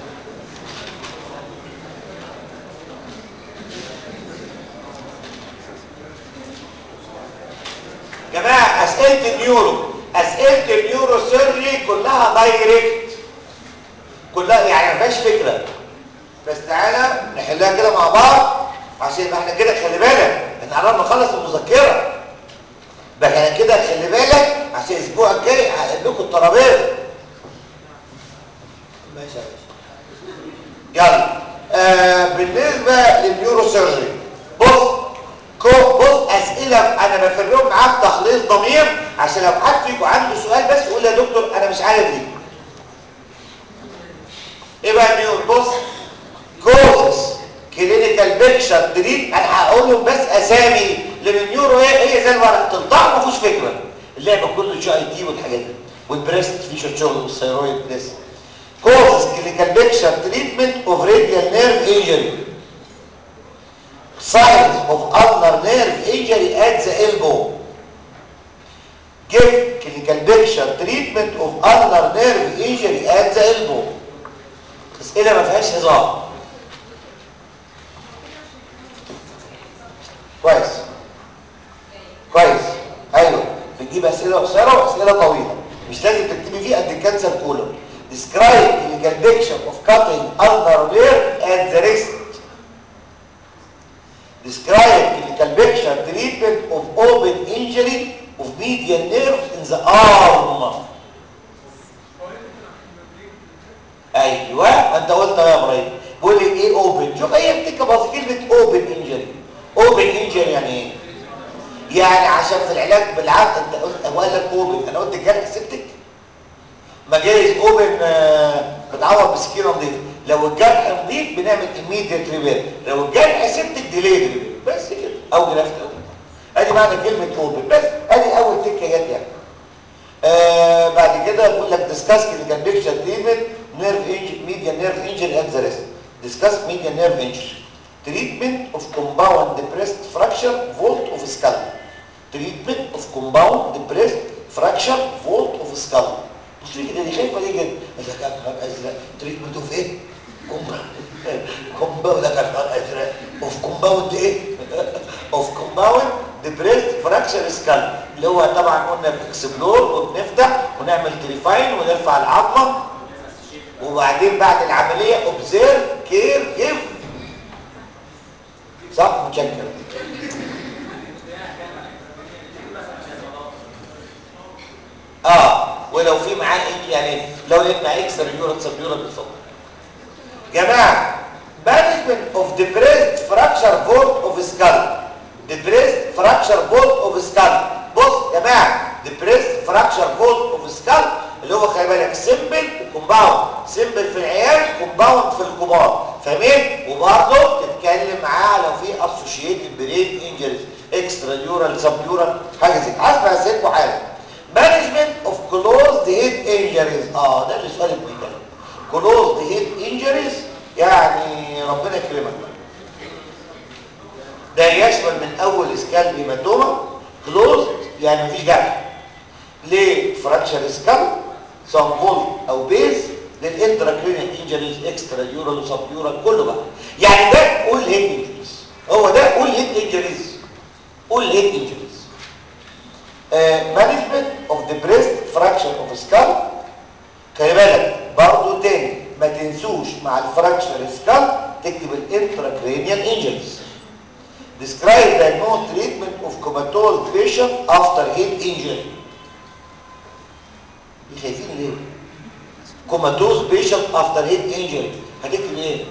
Speaker 2: جماعة أسئلة النيورو أسئلة النيورو سيرجي كلها دايركت كلها يعني ما فيهاش فكرة بس تعالى نحلها كده مع بعض عشان يبقى احنا كده خلي بالك احنا قربنا نخلص المذكرة بقى احنا كده خلي بالك عشان الاسبوع الجاي هقلب لكم الترابيزه ماشي يا باشا يلا آه بالنسبة للنيورو سيرجري بص بص اسئله انا بفرهم معاك تخليص ضمير عشان لو حد فيكم عنده سؤال بس يقول يا دكتور انا مش عارف دي ايه بقى النيور بص كوزس كلينيكال بيكشر تريد انا هقولهم بس اسامي لان النيورو ايه هي زي الورق تلطع ما فيهوش فكره اللعبه كله جي اي تي والحاجات دي والبريست في شغل والثيرويد لسه causes clinical picture treatment of radial nerve injury signs of ulnar nerve injury at the elbow give clinical picture treatment of ulnar nerve injury at the elbow اسئله ما فيهاش هزار كويس كويس ايوه بتجيب اسئله قصيره واسئله طويله مش لازم تكتبي فيه قد الكانسر كولر describe clinical picture of cutting ulnar nerve at the wrist describe clinical picture treatment of open injury of median nerve in the arm ايوه انت قلت يا ابراهيم بقول لك ايه اوبن شوف اي بتكتب بس كلمه اوبن انجري اوبن انجري يعني ايه يعني عشان في العلاج بالعقل انت قلت هو قال لك اوبن انا قلت الجرح سبتك ما جايز اوبن بتعوض بسكينه نظيفه لو الجرح نظيف بنعمل immediate ريبير لو الجرح سبتك ديليد ريبير بس كده او جرافت ادي معنى كلمه اوبن بس ادي اول تكه جت يعني آه بعد كده بقول لك ديسكاس كلينيكال بيكتشر تريتمنت نيرف انجري ميديا نيرف انجري ات ذا ريست ديسكاس ميديا نيرف انجري تريتمنت اوف كومباوند ديبريست فراكشر فولت اوف سكال تريتمنت اوف كومباوند ديبريست فراكشر فولت اوف سكال بص لي كده دي خايفه ليه كده قال لك يا نهار ازرق تريتمنت اوف ايه كومباوند لك يا نهار ازرق اوف كومباوند ايه اوف كومباوند ديبريست فراكشر سكال اللي هو طبعا قلنا بنكسبلور وبنفتح ونعمل تريفاين ونرفع العظمه وبعدين بعد العمليه اوبزيرف كير جيف صح متشكر اه ولو في معاه يعني لو لقيت معاه اكسترا يورت سب يورت بالفضل جماعه management of depressed fracture vault of skull depressed fracture vault of skull بص يا جماعه depressed fracture vault of skull اللي هو خلي بالك سيمبل وكومباوند سيمبل في العيال كومباوند في الكبار فاهمين وبرضه تتكلم معاه لو في اسوشيتد برين انجريز اكسترا يورال سب يورال حاجه زي كده عايز اسالكم حاجه مانجمنت اوف كلوزد هيد انجريز اه ده اللي سؤال ابن كلام كلوزد هيد انجريز يعني ربنا يكرمك ده يشمل من اول اسكال هيماتوما كلوز يعني مفيش جرح ليه فراكشر اسكال سواء فولت او بيز للانتراكرينيال انجريز اكسترا يورال وسب يورال كله بقى يعني ده اول هيد انجريز هو ده اول هيد انجريز اول هيد انجريز مانجمنت اوف ذا بريست فراكشر اوف سكال خلي بالك برضه تاني ما تنسوش مع الفراكشر سكال تكتب الانتراكرينيال انجريز describe the no treatment of comatose patient after head injury خايفين ليه comatose patient after head injury هتكتب ايه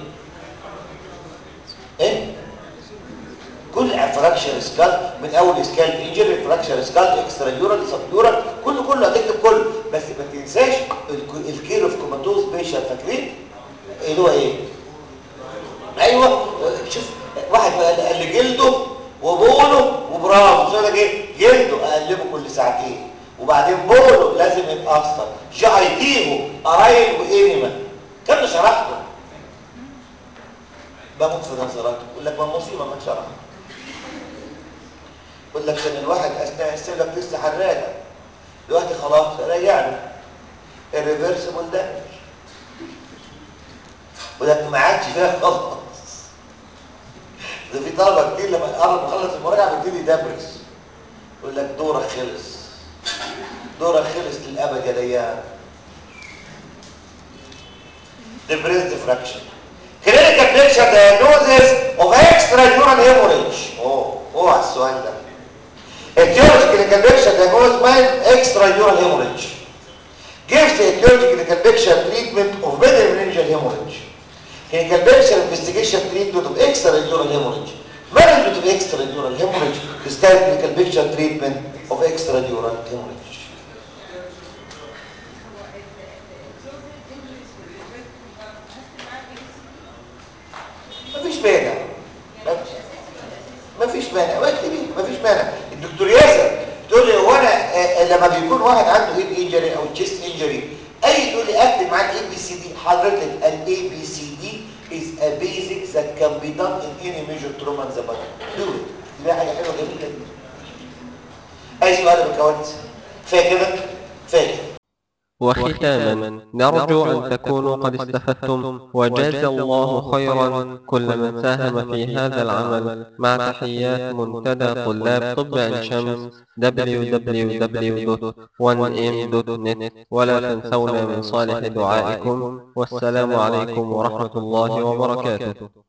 Speaker 2: ايه كل فراكشر سكال من اول سكال انجري فراكشر سكال اكسترا يورال سب يورال كله كله هتكتب كله بس ما تنساش الكير اوف كوماتوز بيشنت فاكرين اللي هو ايه ايوه شوف واحد قال لي جلده وبوله وبراسه شو لك ايه جلده اقلبه كل ساعتين وبعدين بوله لازم يتاثر جايتيهو قرايل وانيما كم شرحته بموت في نظراته يقول لك ما مصيبه ما شرح يقول لك كان الواحد اثناء السيف لك لسه حراق دلوقتي خلاص ريعنا الريفرسبل ده ولك ما عادش فيها خلاص ده في طلبه كتير لما قرب يخلص المراجعه بيبتدي يدبرس يقول لك دورك خلص دورك خلص للابد يا ديان depressed fraction clinical picture diagnosis of extradural hemorrhage اوه اوه على السؤال ده etiology clinical picture diagnosis by extradural hemorrhage gives the etiology clinical picture treatment of meningeal hemorrhage clinical picture investigation treatment of extradural hemorrhage management of extradural hemorrhage describe clinical picture treatment of extradural hemorrhage مفيش مانع مفيش مانع واكتبي مفيش مانع الدكتور ياسر تقول لي هو انا آه لما بيكون واحد عنده هيد انجري او تشيست انجري اي تقول لي اكتب معاك اي بي سي دي حضرتك الاي بي سي دي is a basic that can be done in any major trauma in the body do it دي حاجه حلوه جميله دي اي سؤال يا بكوانس فاكر فاكر
Speaker 1: وختاما نرجو أن تكونوا قد استفدتم وجاز الله خيرا كل من ساهم في هذا العمل مع تحيات منتدى طلاب طب عين شمس www.1m.net ولا تنسونا من صالح دعائكم والسلام عليكم ورحمة الله وبركاته